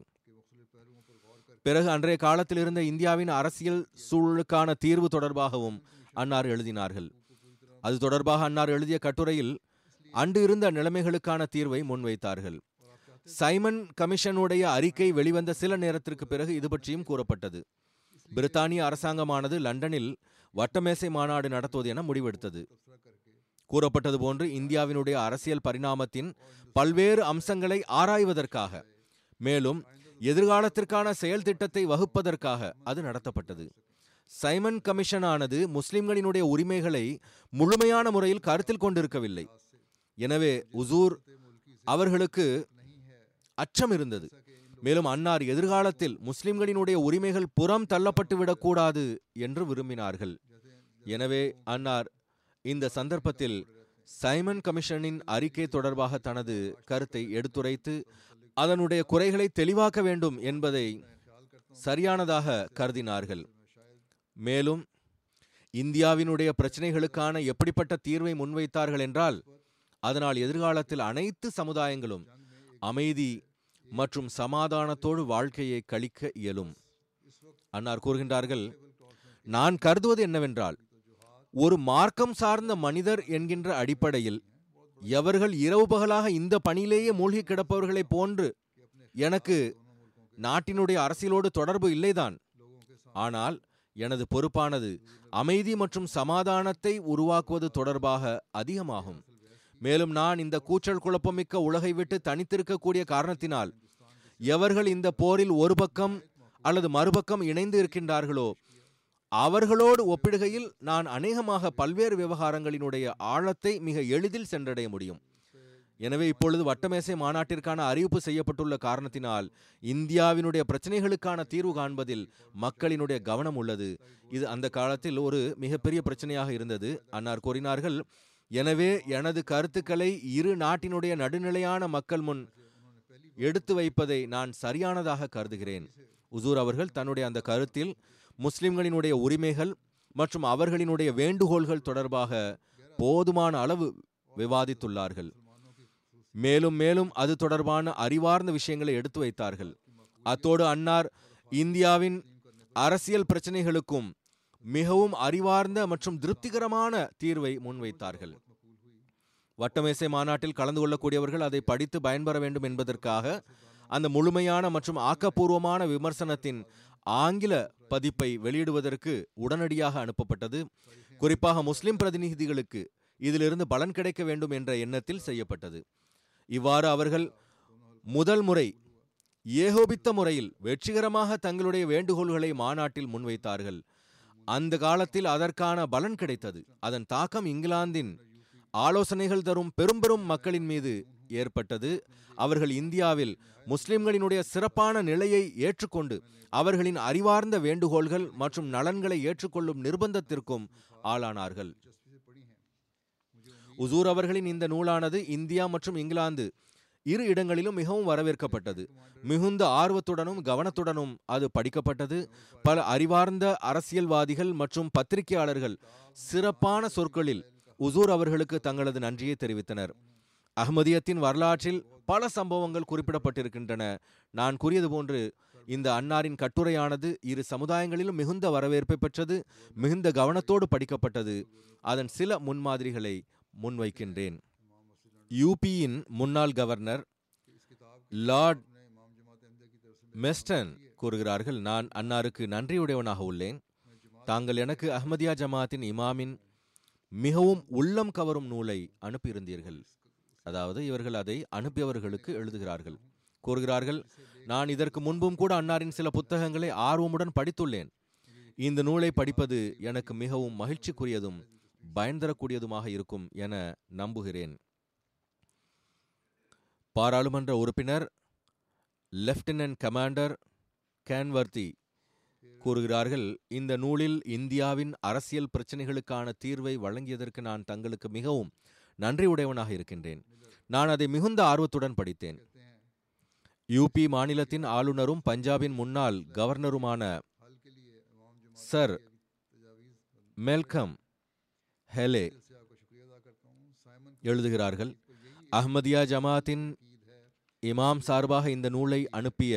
பிறகு அன்றைய காலத்தில் இருந்த இந்தியாவின் அரசியல் சூழலுக்கான தீர்வு தொடர்பாகவும் அன்னார் எழுதினார்கள் அது தொடர்பாக அன்னார் எழுதிய கட்டுரையில் அன்று இருந்த நிலைமைகளுக்கான தீர்வை முன்வைத்தார்கள் சைமன் கமிஷனுடைய அறிக்கை வெளிவந்த சில நேரத்திற்கு பிறகு இது பற்றியும் கூறப்பட்டது பிரித்தானிய அரசாங்கமானது லண்டனில் வட்டமேசை மாநாடு நடத்துவது என முடிவெடுத்தது கூறப்பட்டது போன்று இந்தியாவினுடைய அரசியல் பரிணாமத்தின் பல்வேறு அம்சங்களை ஆராய்வதற்காக மேலும் எதிர்காலத்திற்கான செயல் திட்டத்தை வகுப்பதற்காக அது நடத்தப்பட்டது சைமன் கமிஷனானது முஸ்லிம்களினுடைய உரிமைகளை முழுமையான முறையில் கருத்தில் கொண்டிருக்கவில்லை எனவே உசூர் அவர்களுக்கு அச்சம் இருந்தது மேலும் அன்னார் எதிர்காலத்தில் முஸ்லிம்களினுடைய உரிமைகள் புறம் தள்ளப்பட்டு விடக்கூடாது என்று விரும்பினார்கள் எனவே அன்னார் இந்த சந்தர்ப்பத்தில் சைமன் கமிஷனின் அறிக்கை தொடர்பாக தனது கருத்தை எடுத்துரைத்து அதனுடைய குறைகளை தெளிவாக்க வேண்டும் என்பதை சரியானதாக கருதினார்கள் மேலும் இந்தியாவினுடைய பிரச்சனைகளுக்கான எப்படிப்பட்ட தீர்வை முன்வைத்தார்கள் என்றால் அதனால் எதிர்காலத்தில் அனைத்து சமுதாயங்களும் அமைதி மற்றும் சமாதானத்தோடு வாழ்க்கையை கழிக்க இயலும் அன்னார் கூறுகின்றார்கள் நான் கருதுவது என்னவென்றால் ஒரு மார்க்கம் சார்ந்த மனிதர் என்கின்ற அடிப்படையில் எவர்கள் இரவு பகலாக இந்த பணியிலேயே மூழ்கி கிடப்பவர்களைப் போன்று எனக்கு நாட்டினுடைய அரசியலோடு தொடர்பு இல்லைதான் ஆனால் எனது பொறுப்பானது அமைதி மற்றும் சமாதானத்தை உருவாக்குவது தொடர்பாக அதிகமாகும் மேலும் நான் இந்த கூச்சல் குழப்பமிக்க உலகை விட்டு தனித்திருக்கக்கூடிய காரணத்தினால் எவர்கள் இந்த போரில் ஒரு பக்கம் அல்லது மறுபக்கம் இணைந்து இருக்கின்றார்களோ அவர்களோடு ஒப்பிடுகையில் நான் அநேகமாக பல்வேறு விவகாரங்களினுடைய ஆழத்தை மிக எளிதில் சென்றடைய முடியும் எனவே இப்பொழுது வட்டமேசை மாநாட்டிற்கான அறிவிப்பு செய்யப்பட்டுள்ள காரணத்தினால் இந்தியாவினுடைய பிரச்சனைகளுக்கான தீர்வு காண்பதில் மக்களினுடைய கவனம் உள்ளது இது அந்த காலத்தில் ஒரு மிகப்பெரிய பிரச்சனையாக இருந்தது அன்னார் கூறினார்கள் எனவே எனது கருத்துக்களை இரு நாட்டினுடைய நடுநிலையான மக்கள் முன் எடுத்து வைப்பதை நான் சரியானதாக கருதுகிறேன் உசூர் அவர்கள் தன்னுடைய அந்த கருத்தில் முஸ்லிம்களினுடைய உரிமைகள் மற்றும் அவர்களினுடைய வேண்டுகோள்கள் தொடர்பாக போதுமான அளவு விவாதித்துள்ளார்கள் மேலும் மேலும் அது தொடர்பான அறிவார்ந்த விஷயங்களை எடுத்து வைத்தார்கள் அத்தோடு அன்னார் இந்தியாவின் அரசியல் பிரச்சனைகளுக்கும் மிகவும் அறிவார்ந்த மற்றும் திருப்திகரமான தீர்வை முன்வைத்தார்கள் வட்டமேசை மாநாட்டில் கலந்து கொள்ளக்கூடியவர்கள் அதை படித்து பயன்பெற வேண்டும் என்பதற்காக அந்த முழுமையான மற்றும் ஆக்கப்பூர்வமான விமர்சனத்தின் ஆங்கில பதிப்பை வெளியிடுவதற்கு உடனடியாக அனுப்பப்பட்டது குறிப்பாக முஸ்லிம் பிரதிநிதிகளுக்கு இதிலிருந்து பலன் கிடைக்க வேண்டும் என்ற எண்ணத்தில் செய்யப்பட்டது இவ்வாறு அவர்கள் முதல் முறை ஏகோபித்த முறையில் வெற்றிகரமாக தங்களுடைய வேண்டுகோள்களை மாநாட்டில் முன்வைத்தார்கள் அந்த காலத்தில் அதற்கான பலன் கிடைத்தது அதன் தாக்கம் இங்கிலாந்தின் ஆலோசனைகள் தரும் பெரும் பெரும் மக்களின் மீது ஏற்பட்டது அவர்கள் இந்தியாவில் முஸ்லிம்களினுடைய சிறப்பான நிலையை ஏற்றுக்கொண்டு அவர்களின் அறிவார்ந்த வேண்டுகோள்கள் மற்றும் நலன்களை ஏற்றுக்கொள்ளும் நிர்பந்தத்திற்கும் ஆளானார்கள் உசூர் அவர்களின் இந்த நூலானது இந்தியா மற்றும் இங்கிலாந்து இரு இடங்களிலும் மிகவும் வரவேற்கப்பட்டது மிகுந்த ஆர்வத்துடனும் கவனத்துடனும் அது படிக்கப்பட்டது பல அறிவார்ந்த அரசியல்வாதிகள் மற்றும் பத்திரிகையாளர்கள் சிறப்பான சொற்களில் உசூர் அவர்களுக்கு தங்களது நன்றியை தெரிவித்தனர் அஹ்மதியத்தின் வரலாற்றில் பல சம்பவங்கள் குறிப்பிடப்பட்டிருக்கின்றன நான் கூறியது போன்று இந்த அன்னாரின் கட்டுரையானது இரு சமுதாயங்களிலும் மிகுந்த வரவேற்பை பெற்றது மிகுந்த கவனத்தோடு படிக்கப்பட்டது அதன் சில முன்மாதிரிகளை முன்வைக்கின்றேன் யூபியின் முன்னாள் கவர்னர் லார்ட் மெஸ்டன் கூறுகிறார்கள் நான் அன்னாருக்கு நன்றியுடையவனாக உள்ளேன் தாங்கள் எனக்கு அஹ்மதியா ஜமாத்தின் இமாமின் மிகவும் உள்ளம் கவரும் நூலை அனுப்பியிருந்தீர்கள் அதாவது இவர்கள் அதை அனுப்பியவர்களுக்கு எழுதுகிறார்கள் கூறுகிறார்கள் நான் இதற்கு முன்பும் கூட அன்னாரின் சில புத்தகங்களை ஆர்வமுடன் படித்துள்ளேன் இந்த நூலை படிப்பது எனக்கு மிகவும் மகிழ்ச்சிக்குரியதும் பயன் தரக்கூடியதுமாக இருக்கும் என நம்புகிறேன் பாராளுமன்ற உறுப்பினர் லெப்டினன்ட் கமாண்டர் கேன்வர்த்தி கூறுகிறார்கள் இந்த நூலில் இந்தியாவின் அரசியல் பிரச்சனைகளுக்கான தீர்வை வழங்கியதற்கு நான் தங்களுக்கு மிகவும் நன்றி உடையவனாக இருக்கின்றேன் நான் அதை மிகுந்த ஆர்வத்துடன் படித்தேன் யூபி மாநிலத்தின் ஆளுநரும் பஞ்சாபின் முன்னாள் கவர்னருமான சர் மெல்கம் ஹெலே எழுதுகிறார்கள் அஹ்மதியா ஜமாத்தின் இமாம் சார்பாக இந்த நூலை அனுப்பிய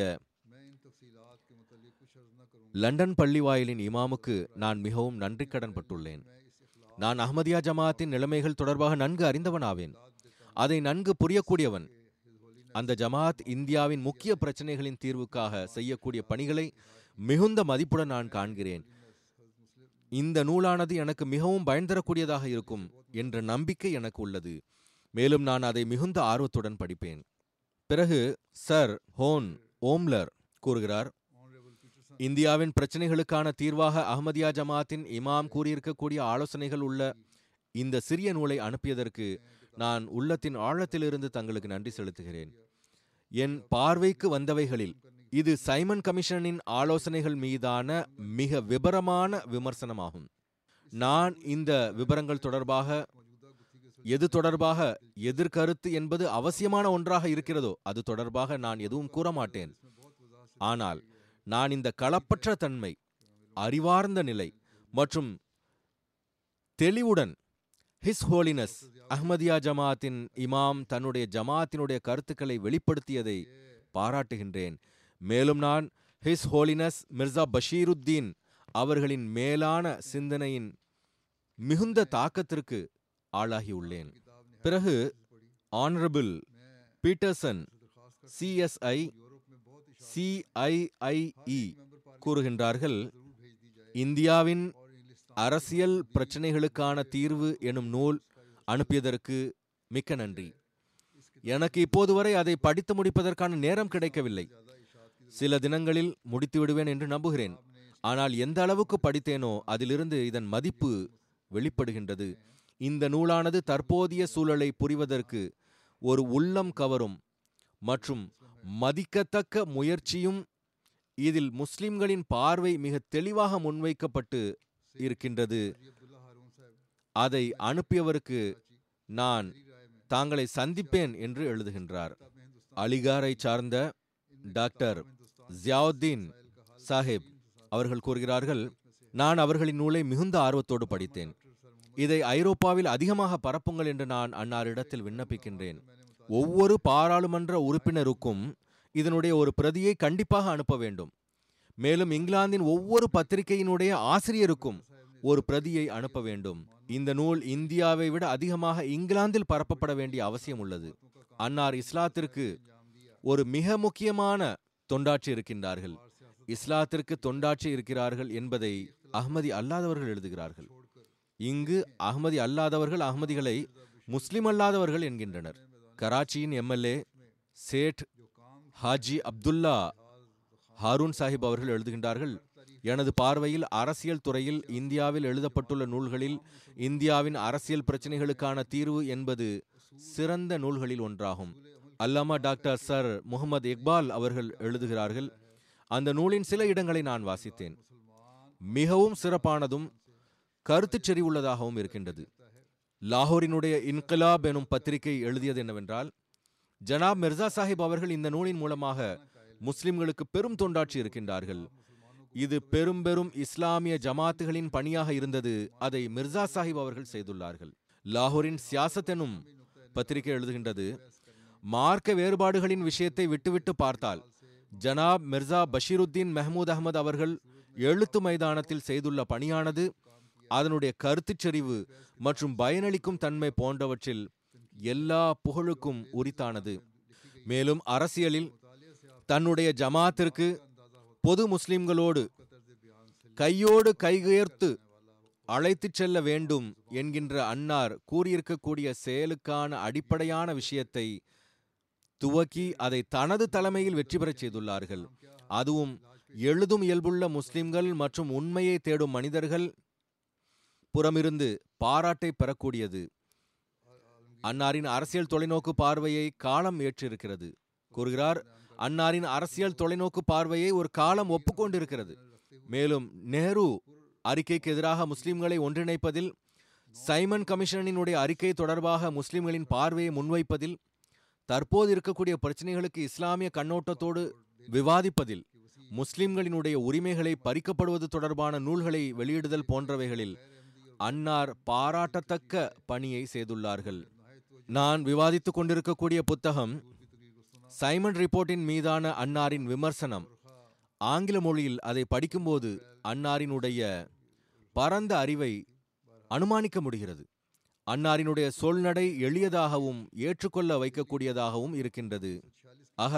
லண்டன் பள்ளி வாயிலின் இமாமுக்கு நான் மிகவும் நன்றி கடன் பட்டுள்ளேன் நான் அஹ்மதியா ஜமாத்தின் நிலைமைகள் தொடர்பாக நன்கு அறிந்தவனாவேன் அதை நன்கு புரியக்கூடியவன் அந்த ஜமாத் இந்தியாவின் முக்கிய பிரச்சனைகளின் தீர்வுக்காக செய்யக்கூடிய பணிகளை மிகுந்த மதிப்புடன் நான் காண்கிறேன் இந்த நூலானது எனக்கு மிகவும் பயன் தரக்கூடியதாக இருக்கும் என்ற நம்பிக்கை எனக்கு உள்ளது மேலும் நான் அதை மிகுந்த ஆர்வத்துடன் படிப்பேன் பிறகு சர் ஹோன் ஓம்லர் கூறுகிறார் இந்தியாவின் பிரச்சனைகளுக்கான தீர்வாக அஹ்மதியா ஜமாத்தின் இமாம் கூறியிருக்கக்கூடிய ஆலோசனைகள் உள்ள இந்த சிறிய நூலை அனுப்பியதற்கு நான் உள்ளத்தின் ஆழத்திலிருந்து தங்களுக்கு நன்றி செலுத்துகிறேன் என் பார்வைக்கு வந்தவைகளில் இது சைமன் கமிஷனின் ஆலோசனைகள் மீதான மிக விபரமான விமர்சனமாகும் நான் இந்த விபரங்கள் தொடர்பாக எது தொடர்பாக எதிர்கருத்து என்பது அவசியமான ஒன்றாக இருக்கிறதோ அது தொடர்பாக நான் எதுவும் கூற மாட்டேன் ஆனால் நான் இந்த களப்பற்ற தன்மை அறிவார்ந்த நிலை மற்றும் தெளிவுடன் ஹிஸ் ஹோலினஸ் அஹ்மதியா ஜமாத்தின் இமாம் தன்னுடைய ஜமாத்தினுடைய கருத்துக்களை வெளிப்படுத்தியதை பாராட்டுகின்றேன் மேலும் நான் ஹிஸ் ஹோலினஸ் மிர்சா பஷீருத்தீன் அவர்களின் மேலான சிந்தனையின் மிகுந்த தாக்கத்திற்கு ஆளாகியுள்ளேன் பிறகு ஆனரபிள் பீட்டர்சன் சிஎஸ்ஐ சிஐஐஇ கூறுகின்றார்கள் இந்தியாவின் அரசியல் பிரச்சனைகளுக்கான தீர்வு எனும் நூல் அனுப்பியதற்கு மிக்க நன்றி எனக்கு இப்போது வரை அதை படித்து முடிப்பதற்கான நேரம் கிடைக்கவில்லை சில தினங்களில் முடித்து விடுவேன் என்று நம்புகிறேன் ஆனால் எந்த அளவுக்கு படித்தேனோ அதிலிருந்து இதன் மதிப்பு வெளிப்படுகின்றது இந்த நூலானது தற்போதைய சூழலை புரிவதற்கு ஒரு உள்ளம் கவரும் மற்றும் மதிக்கத்தக்க முயற்சியும் இதில் முஸ்லிம்களின் பார்வை மிக தெளிவாக முன்வைக்கப்பட்டு இருக்கின்றது अब्दुल्ला हारून साहब அதை அனுப்பியவருக்கு நான் தாங்களை சந்திப்பேன் என்று எழுதுகின்றார் அலிகாரை சார்ந்த டாக்டர் ஜியாவுத்தீன் சாஹிப் அவர்கள் கூறுகிறார்கள் நான் அவர்களின் நூலை மிகுந்த ஆர்வத்தோடு படித்தேன் இதை ஐரோப்பாவில் அதிகமாக பரப்புங்கள் என்று நான் அன்னாரிடத்தில் விண்ணப்பிக்கின்றேன் ஒவ்வொரு பாராளுமன்ற உறுப்பினருக்கும் இதனுடைய ஒரு பிரதியை கண்டிப்பாக அனுப்ப வேண்டும் மேலும் இங்கிலாந்தின் ஒவ்வொரு பத்திரிகையினுடைய ஆசிரியருக்கும் ஒரு பிரதியை அனுப்ப வேண்டும் இந்த நூல் இந்தியாவை விட அதிகமாக இங்கிலாந்தில் பரப்பப்பட வேண்டிய அவசியம் உள்ளது அன்னார் இஸ்லாத்திற்கு ஒரு மிக முக்கியமான தொண்டாற்றி இருக்கின்றார்கள் இஸ்லாத்திற்கு தொண்டாற்றி இருக்கிறார்கள் என்பதை அஹ்மதி அல்லாதவர்கள் எழுதுகிறார்கள் இங்கு அஹ்மதி அல்லாதவர்கள் அஹ்மதிகளை முஸ்லிம் அல்லாதவர்கள் என்கின்றனர் கராச்சியின் எம்எல்ஏ சேட் ஹாஜி அப்துல்லா ஹாரூன் சாஹிப் அவர்கள் எழுதுகின்றார்கள் எனது பார்வையில் அரசியல் துறையில் இந்தியாவில் எழுதப்பட்டுள்ள நூல்களில் இந்தியாவின் அரசியல் பிரச்சனைகளுக்கான தீர்வு என்பது சிறந்த நூல்களில் ஒன்றாகும் அல்லாமா டாக்டர் சர் முகமது இக்பால் அவர்கள் எழுதுகிறார்கள் அந்த நூலின் சில இடங்களை நான் வாசித்தேன் மிகவும் சிறப்பானதும் கருத்துச் செறிவுள்ளதாகவும் இருக்கின்றது லாகூரினுடைய இன்கிலாப் எனும் பத்திரிகை எழுதியது என்னவென்றால் ஜனாப் மிர்சா சாஹிப் அவர்கள் இந்த நூலின் மூலமாக முஸ்லிம்களுக்கு பெரும் தொண்டாற்றி இருக்கின்றார்கள் இது பெரும் பெரும் இஸ்லாமிய ஜமாத்துகளின் பணியாக இருந்தது அதை மிர்சா சாஹிப் அவர்கள் செய்துள்ளார்கள் லாகூரின் சியாசத் எனும் பத்திரிகை எழுதுகின்றது மார்க்க வேறுபாடுகளின் விஷயத்தை விட்டுவிட்டு பார்த்தால் ஜனாப் மிர்சா பஷீருத்தீன் மெஹமூத் அகமது அவர்கள் எழுத்து மைதானத்தில் செய்துள்ள பணியானது அதனுடைய கருத்துச் செறிவு மற்றும் பயனளிக்கும் தன்மை போன்றவற்றில் எல்லா புகழுக்கும் உரித்தானது மேலும் அரசியலில் தன்னுடைய ஜமாத்திற்கு பொது முஸ்லிம்களோடு கையோடு கைகேர்த்து அழைத்துச் செல்ல வேண்டும் என்கின்ற அன்னார் கூறியிருக்கக்கூடிய செயலுக்கான அடிப்படையான விஷயத்தை துவக்கி அதை தனது தலைமையில் வெற்றி பெறச் செய்துள்ளார்கள் அதுவும் எழுதும் இயல்புள்ள முஸ்லிம்கள் மற்றும் உண்மையை தேடும் மனிதர்கள் புறமிருந்து பாராட்டை பெறக்கூடியது அன்னாரின் அரசியல் தொலைநோக்கு பார்வையை காலம் ஏற்றிருக்கிறது கூறுகிறார் அன்னாரின் அரசியல் தொலைநோக்கு பார்வையை ஒரு காலம் ஒப்புக்கொண்டிருக்கிறது மேலும் நெஹ்ரு அறிக்கைக்கு எதிராக முஸ்லிம்களை ஒன்றிணைப்பதில் சைமன் கமிஷனினுடைய அறிக்கை தொடர்பாக முஸ்லிம்களின் பார்வையை முன்வைப்பதில் தற்போது இருக்கக்கூடிய பிரச்சனைகளுக்கு இஸ்லாமிய கண்ணோட்டத்தோடு விவாதிப்பதில் முஸ்லிம்களினுடைய உரிமைகளை பறிக்கப்படுவது தொடர்பான நூல்களை வெளியிடுதல் போன்றவைகளில் அன்னார் பாராட்டத்தக்க பணியை செய்துள்ளார்கள் நான் விவாதித்துக் கொண்டிருக்கக்கூடிய புத்தகம் சைமன் ரிப்போர்ட்டின் மீதான அன்னாரின் விமர்சனம் ஆங்கில மொழியில் அதை படிக்கும்போது அன்னாரினுடைய பரந்த அறிவை அனுமானிக்க முடிகிறது அன்னாரினுடைய சொல்நடை எளியதாகவும் ஏற்றுக்கொள்ள வைக்கக்கூடியதாகவும் இருக்கின்றது ஆக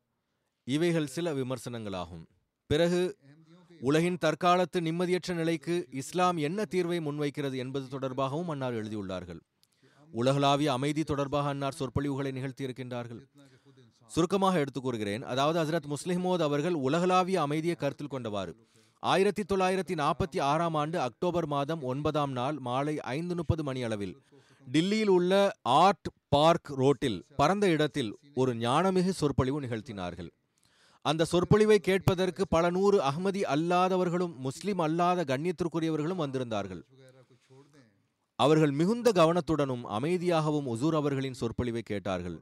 இவைகள் சில விமர்சனங்களாகும் பிறகு உலகின் தற்காலத்து நிம்மதியற்ற நிலைக்கு இஸ்லாம் என்ன தீர்வை முன்வைக்கிறது என்பது தொடர்பாகவும் அன்னார் எழுதியுள்ளார்கள் உலகளாவிய அமைதி தொடர்பாக அன்னார் சொற்பொழிவுகளை நிகழ்த்தியிருக்கின்றார்கள் சுருக்கமாக எடுத்துக் கூறுகிறேன் அதாவது ஹசரத் முஸ்லிமோத் அவர்கள் உலகளாவிய அமைதியை கருத்தில் கொண்டவாறு ஆயிரத்தி தொள்ளாயிரத்தி நாற்பத்தி ஆறாம் ஆண்டு அக்டோபர் மாதம் ஒன்பதாம் நாள் மாலை ஐந்து முப்பது மணி அளவில் டில்லியில் உள்ள ஆர்ட் பார்க் ரோட்டில் பரந்த இடத்தில் ஒரு ஞானமிகு சொற்பொழிவு நிகழ்த்தினார்கள் அந்த சொற்பொழிவை கேட்பதற்கு பல நூறு அகமதி அல்லாதவர்களும் முஸ்லிம் அல்லாத கண்ணியத்திற்குரியவர்களும் வந்திருந்தார்கள் அவர்கள் மிகுந்த கவனத்துடனும் அமைதியாகவும் உசூர் அவர்களின் சொற்பொழிவை கேட்டார்கள்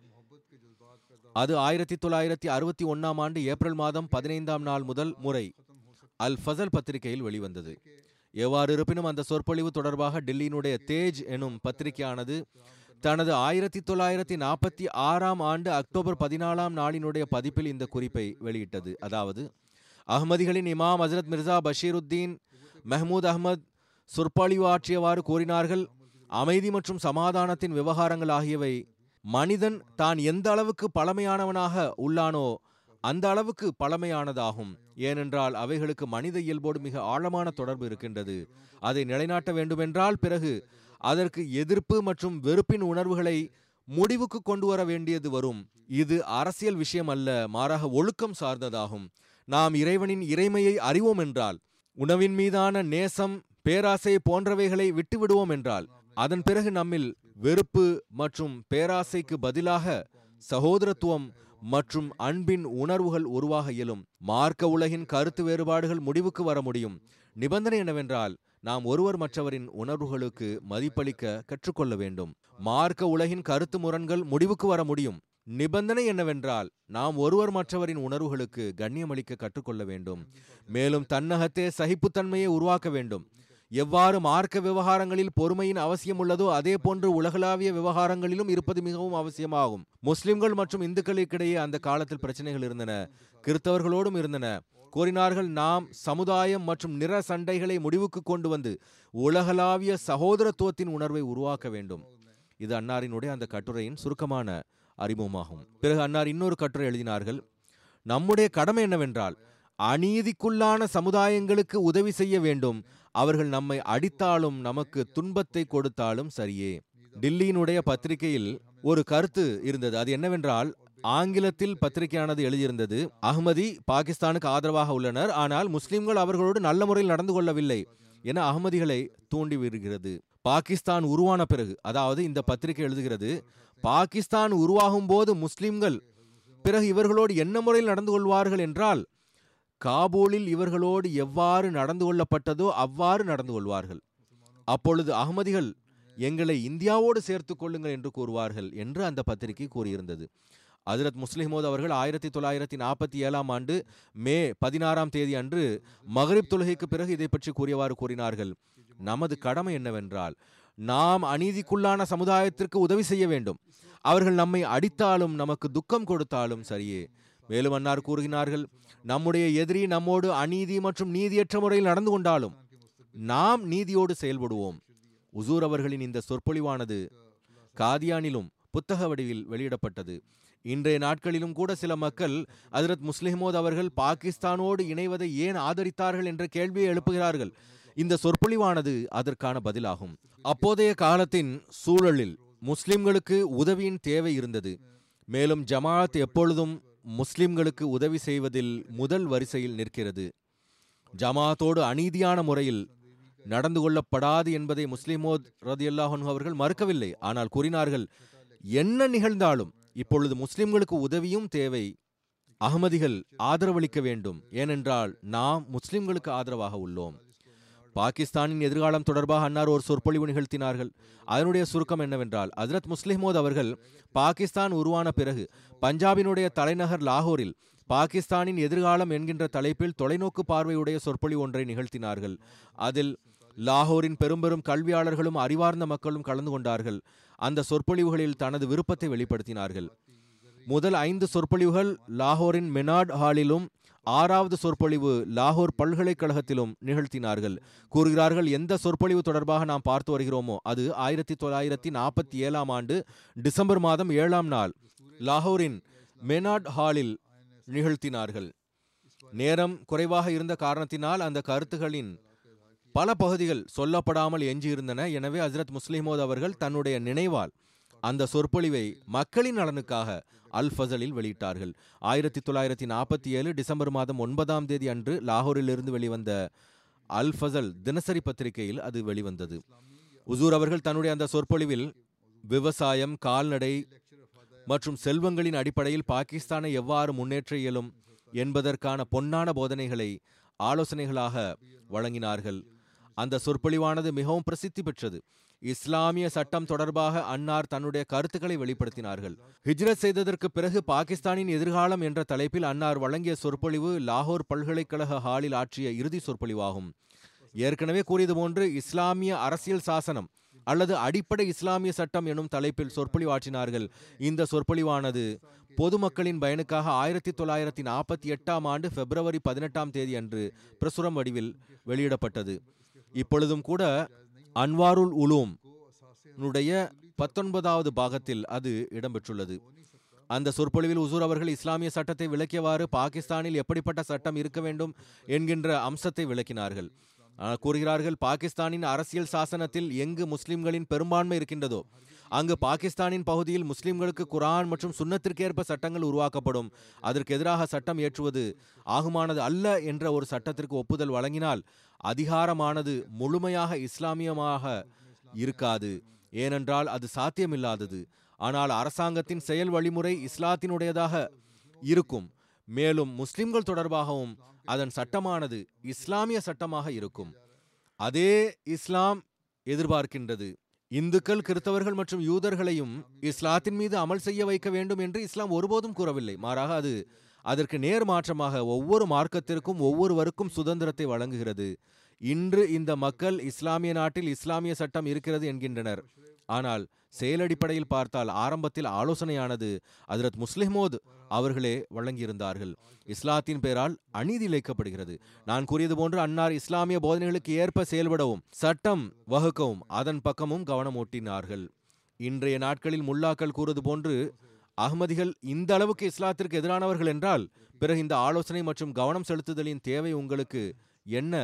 அது ஆயிரத்தி தொள்ளாயிரத்தி அறுபத்தி ஒன்னாம் ஆண்டு ஏப்ரல் மாதம் பதினைந்தாம் நாள் முதல் முறை அல் ஃபசல் பத்திரிகையில் வெளிவந்தது எவ்வாறு இருப்பினும் அந்த சொற்பொழிவு தொடர்பாக டெல்லியினுடைய தேஜ் எனும் பத்திரிகையானது தனது ஆயிரத்தி தொள்ளாயிரத்தி நாற்பத்தி ஆறாம் ஆண்டு அக்டோபர் பதினாலாம் நாளினுடைய பதிப்பில் இந்த குறிப்பை வெளியிட்டது அதாவது அகமதிகளின் இமாம் ஹசரத் மிர்சா பஷீருத்தீன் மெஹமூத் அஹ்மத் சொற்பொழிவு ஆற்றியவாறு கூறினார்கள் அமைதி மற்றும் சமாதானத்தின் விவகாரங்கள் ஆகியவை மனிதன் தான் எந்த அளவுக்கு பழமையானவனாக உள்ளானோ அந்த அளவுக்கு பழமையானதாகும் ஏனென்றால் அவைகளுக்கு மனித இயல்போடு மிக ஆழமான தொடர்பு இருக்கின்றது அதை நிலைநாட்ட வேண்டுமென்றால் பிறகு அதற்கு எதிர்ப்பு மற்றும் வெறுப்பின் உணர்வுகளை முடிவுக்கு கொண்டு வர வேண்டியது வரும் இது அரசியல் விஷயம் அல்ல மாறாக ஒழுக்கம் சார்ந்ததாகும் நாம் இறைவனின் இறைமையை அறிவோம் என்றால் உணவின் மீதான நேசம் பேராசை போன்றவைகளை விட்டுவிடுவோம் என்றால் அதன் பிறகு நம்மில் வெறுப்பு மற்றும் பேராசைக்கு பதிலாக சகோதரத்துவம் மற்றும் அன்பின் உணர்வுகள் உருவாக இயலும் மார்க்க உலகின் கருத்து வேறுபாடுகள் முடிவுக்கு வர முடியும் நிபந்தனை என்னவென்றால் நாம் ஒருவர் மற்றவரின் உணர்வுகளுக்கு மதிப்பளிக்க கற்றுக்கொள்ள வேண்டும் மார்க்க உலகின் கருத்து முரண்கள் முடிவுக்கு வர முடியும் நிபந்தனை என்னவென்றால் நாம் ஒருவர் மற்றவரின் உணர்வுகளுக்கு கண்ணியமளிக்க கற்றுக்கொள்ள வேண்டும் மேலும் தன்னகத்தே சகிப்புத்தன்மையை உருவாக்க வேண்டும் எவ்வாறு மார்க்க விவகாரங்களில் பொறுமையின் அவசியம் உள்ளதோ அதே போன்று உலகளாவிய விவகாரங்களிலும் இருப்பது மிகவும் அவசியமாகும் முஸ்லிம்கள் மற்றும் இந்துக்களுக்கிடையே அந்த காலத்தில் பிரச்சனைகள் இருந்தன கிறிஸ்தவர்களோடும் இருந்தன கூறினார்கள் நாம் சமுதாயம் மற்றும் நிற சண்டைகளை முடிவுக்கு கொண்டு வந்து உலகளாவிய சகோதரத்துவத்தின் உணர்வை உருவாக்க வேண்டும் இது அன்னாரினுடைய அந்த கட்டுரையின் சுருக்கமான அறிமுகமாகும் பிறகு அன்னார் இன்னொரு கட்டுரை எழுதினார்கள் நம்முடைய கடமை என்னவென்றால் அநீதிக்குள்ளான சமுதாயங்களுக்கு உதவி செய்ய வேண்டும் அவர்கள் நம்மை அடித்தாலும் நமக்கு துன்பத்தை கொடுத்தாலும் சரியே டில்லியினுடைய பத்திரிகையில் ஒரு கருத்து இருந்தது அது என்னவென்றால் ஆங்கிலத்தில் பத்திரிகையானது எழுதியிருந்தது அஹ்மதி பாகிஸ்தானுக்கு ஆதரவாக உள்ளனர் ஆனால் முஸ்லிம்கள் அவர்களோடு நல்ல முறையில் நடந்து கொள்ளவில்லை என அகமதிகளை தூண்டி வருகிறது பாகிஸ்தான் உருவான பிறகு அதாவது இந்த பத்திரிகை எழுதுகிறது பாகிஸ்தான் உருவாகும் போது முஸ்லிம்கள் பிறகு இவர்களோடு என்ன முறையில் நடந்து கொள்வார்கள் என்றால் காபூலில் இவர்களோடு எவ்வாறு நடந்து கொள்ளப்பட்டதோ அவ்வாறு நடந்து கொள்வார்கள் அப்பொழுது அகமதிகள் எங்களை இந்தியாவோடு சேர்த்து கொள்ளுங்கள் என்று கூறுவார்கள் என்று அந்த பத்திரிகை கூறியிருந்தது ஹஜரத் முஸ்லிமோத் அவர்கள் ஆயிரத்தி தொள்ளாயிரத்தி நாற்பத்தி ஏழாம் ஆண்டு மே பதினாறாம் தேதி அன்று மகரிப் தொழுகைக்கு பிறகு இதை பற்றி கூறியவாறு கூறினார்கள் நமது கடமை என்னவென்றால் நாம் அநீதிக்குள்ளான சமுதாயத்திற்கு உதவி செய்ய வேண்டும் அவர்கள் நம்மை அடித்தாலும் நமக்கு துக்கம் கொடுத்தாலும் சரியே மேலும் அன்னார் கூறுகிறார்கள் நம்முடைய எதிரி நம்மோடு அநீதி மற்றும் நீதியற்ற முறையில் நடந்து கொண்டாலும் நாம் நீதியோடு செயல்படுவோம் உசூர் அவர்களின் இந்த சொற்பொழிவானது காதியானிலும் புத்தக வடிவில் வெளியிடப்பட்டது இன்றைய நாட்களிலும் கூட சில மக்கள் ஹஜரத் முஸ்லிமோத் அவர்கள் பாகிஸ்தானோடு இணைவதை ஏன் ஆதரித்தார்கள் என்ற கேள்வியை எழுப்புகிறார்கள் இந்த சொற்பொழிவானது அதற்கான பதிலாகும் அப்போதைய காலத்தின் சூழலில் முஸ்லிம்களுக்கு உதவியின் தேவை இருந்தது மேலும் ஜமாஅத் எப்பொழுதும் முஸ்லிம்களுக்கு உதவி செய்வதில் முதல் வரிசையில் நிற்கிறது ஜமாஅத்தோடு அநீதியான முறையில் நடந்து கொள்ளப்படாது என்பதை முஸ்லிமோத் ரதியல்லாஹன் அவர்கள் மறுக்கவில்லை ஆனால் கூறினார்கள் என்ன நிகழ்ந்தாலும் இப்பொழுது முஸ்லிம்களுக்கு உதவியும் தேவை அகமதிகள் ஆதரவளிக்க வேண்டும் ஏனென்றால் நாம் முஸ்லிம்களுக்கு ஆதரவாக உள்ளோம் பாகிஸ்தானின் எதிர்காலம் தொடர்பாக அன்னார் ஒரு சொற்பொழிவு நிகழ்த்தினார்கள் அதனுடைய சுருக்கம் என்னவென்றால் ஹஜரத் முஸ்லிமோத் அவர்கள் பாகிஸ்தான் உருவான பிறகு பஞ்சாபினுடைய தலைநகர் லாகூரில் பாகிஸ்தானின் எதிர்காலம் என்கின்ற தலைப்பில் தொலைநோக்கு பார்வையுடைய சொற்பொழிவு ஒன்றை நிகழ்த்தினார்கள் அதில் லாகூரின் பெரும்பெரும் கல்வியாளர்களும் அறிவார்ந்த மக்களும் கலந்து கொண்டார்கள் அந்த சொற்பொழிவுகளில் தனது விருப்பத்தை வெளிப்படுத்தினார்கள் முதல் ஐந்து சொற்பொழிவுகள் லாகூரின் மெனாட் ஹாலிலும் ஆறாவது சொற்பொழிவு லாகூர் பல்கலைக்கழகத்திலும் நிகழ்த்தினார்கள் கூறுகிறார்கள் எந்த சொற்பொழிவு தொடர்பாக நாம் பார்த்து வருகிறோமோ அது ஆயிரத்தி தொள்ளாயிரத்தி நாற்பத்தி ஏழாம் ஆண்டு டிசம்பர் மாதம் ஏழாம் நாள் லாகூரின் மெனாட் ஹாலில் நிகழ்த்தினார்கள் நேரம் குறைவாக இருந்த காரணத்தினால் அந்த கருத்துகளின் பல பகுதிகள் சொல்லப்படாமல் எஞ்சியிருந்தன எனவே ஹஜரத் முஸ்லிமோத் அவர்கள் தன்னுடைய நினைவால் அந்த சொற்பொழிவை மக்களின் நலனுக்காக அல் ஃபசலில் வெளியிட்டார்கள் ஆயிரத்தி தொள்ளாயிரத்தி நாற்பத்தி ஏழு டிசம்பர் மாதம் ஒன்பதாம் தேதி அன்று லாகூரிலிருந்து வெளிவந்த அல் ஃபசல் தினசரி பத்திரிகையில் அது வெளிவந்தது உசூர் அவர்கள் தன்னுடைய அந்த சொற்பொழிவில் விவசாயம் கால்நடை மற்றும் செல்வங்களின் அடிப்படையில் பாகிஸ்தானை எவ்வாறு முன்னேற்ற இயலும் என்பதற்கான பொன்னான போதனைகளை ஆலோசனைகளாக வழங்கினார்கள் அந்த சொற்பொழிவானது மிகவும் பிரசித்தி பெற்றது இஸ்லாமிய சட்டம் தொடர்பாக அன்னார் தன்னுடைய கருத்துக்களை வெளிப்படுத்தினார்கள் ஹிஜ்ரத் செய்ததற்கு பிறகு பாகிஸ்தானின் எதிர்காலம் என்ற தலைப்பில் அன்னார் வழங்கிய சொற்பொழிவு லாகூர் பல்கலைக்கழக ஹாலில் ஆற்றிய இறுதி சொற்பொழிவாகும் ஏற்கனவே கூறியது போன்று இஸ்லாமிய அரசியல் சாசனம் அல்லது அடிப்படை இஸ்லாமிய சட்டம் எனும் தலைப்பில் சொற்பொழிவாற்றினார்கள் இந்த சொற்பொழிவானது பொதுமக்களின் பயனுக்காக ஆயிரத்தி தொள்ளாயிரத்தி நாற்பத்தி எட்டாம் ஆண்டு பிப்ரவரி பதினெட்டாம் தேதி அன்று பிரசுரம் வடிவில் வெளியிடப்பட்டது இப்பொழுதும் கூட அன்வாருல் உலூம் னுடைய பத்தொன்பதாவது பாகத்தில் அது இடம்பெற்றுள்ளது அந்த சொற்பொழிவில் உசூர் அவர்கள் இஸ்லாமிய சட்டத்தை விளக்கியவாறு பாகிஸ்தானில் எப்படிப்பட்ட சட்டம் இருக்க வேண்டும் என்கின்ற அம்சத்தை விளக்கினார்கள் ஆனால் கூறுகிறார்கள் பாகிஸ்தானின் அரசியல் சாசனத்தில் எங்கு முஸ்லிம்களின் பெரும்பான்மை இருக்கின்றதோ அங்கு பாகிஸ்தானின் பகுதியில் முஸ்லிம்களுக்கு குரான் மற்றும் சுன்னத்திற்கேற்ப சட்டங்கள் உருவாக்கப்படும் அதற்கு எதிராக சட்டம் இயற்றுவது ஆகுமானது அல்ல என்ற ஒரு சட்டத்திற்கு ஒப்புதல் வழங்கினால் அதிகாரமானது முழுமையாக இஸ்லாமியமாக இருக்காது ஏனென்றால் அது சாத்தியமில்லாதது ஆனால் அரசாங்கத்தின் செயல் வழிமுறை இஸ்லாத்தினுடையதாக இருக்கும் மேலும் முஸ்லிம்கள் தொடர்பாகவும் அதன் சட்டமானது இஸ்லாமிய சட்டமாக இருக்கும் அதே இஸ்லாம் எதிர்பார்க்கின்றது இந்துக்கள் கிறிஸ்தவர்கள் மற்றும் யூதர்களையும் இஸ்லாத்தின் மீது அமல் செய்ய வைக்க வேண்டும் என்று இஸ்லாம் ஒருபோதும் கூறவில்லை மாறாக அது அதற்கு நேர் மாற்றமாக ஒவ்வொரு மார்க்கத்திற்கும் ஒவ்வொருவருக்கும் சுதந்திரத்தை வழங்குகிறது இன்று இந்த மக்கள் இஸ்லாமிய நாட்டில் இஸ்லாமிய சட்டம் இருக்கிறது என்கின்றனர் ஆனால் செயலடிப்படையில் பார்த்தால் ஆரம்பத்தில் ஆலோசனையானது ஹஜரத் முஸ்லிமோத் அவர்களே வழங்கியிருந்தார்கள் இஸ்லாத்தின் பெயரால் அநீதி இழைக்கப்படுகிறது நான் கூறியது போன்று அன்னார் இஸ்லாமிய போதனைகளுக்கு ஏற்ப செயல்படவும் சட்டம் வகுக்கவும் அதன் பக்கமும் கவனம் ஊட்டினார்கள் இன்றைய நாட்களில் முல்லாக்கள் கூறுவது போன்று அகமதிகள் இந்த அளவுக்கு இஸ்லாத்திற்கு எதிரானவர்கள் என்றால் பிறகு இந்த ஆலோசனை மற்றும் கவனம் செலுத்துதலின் தேவை உங்களுக்கு என்ன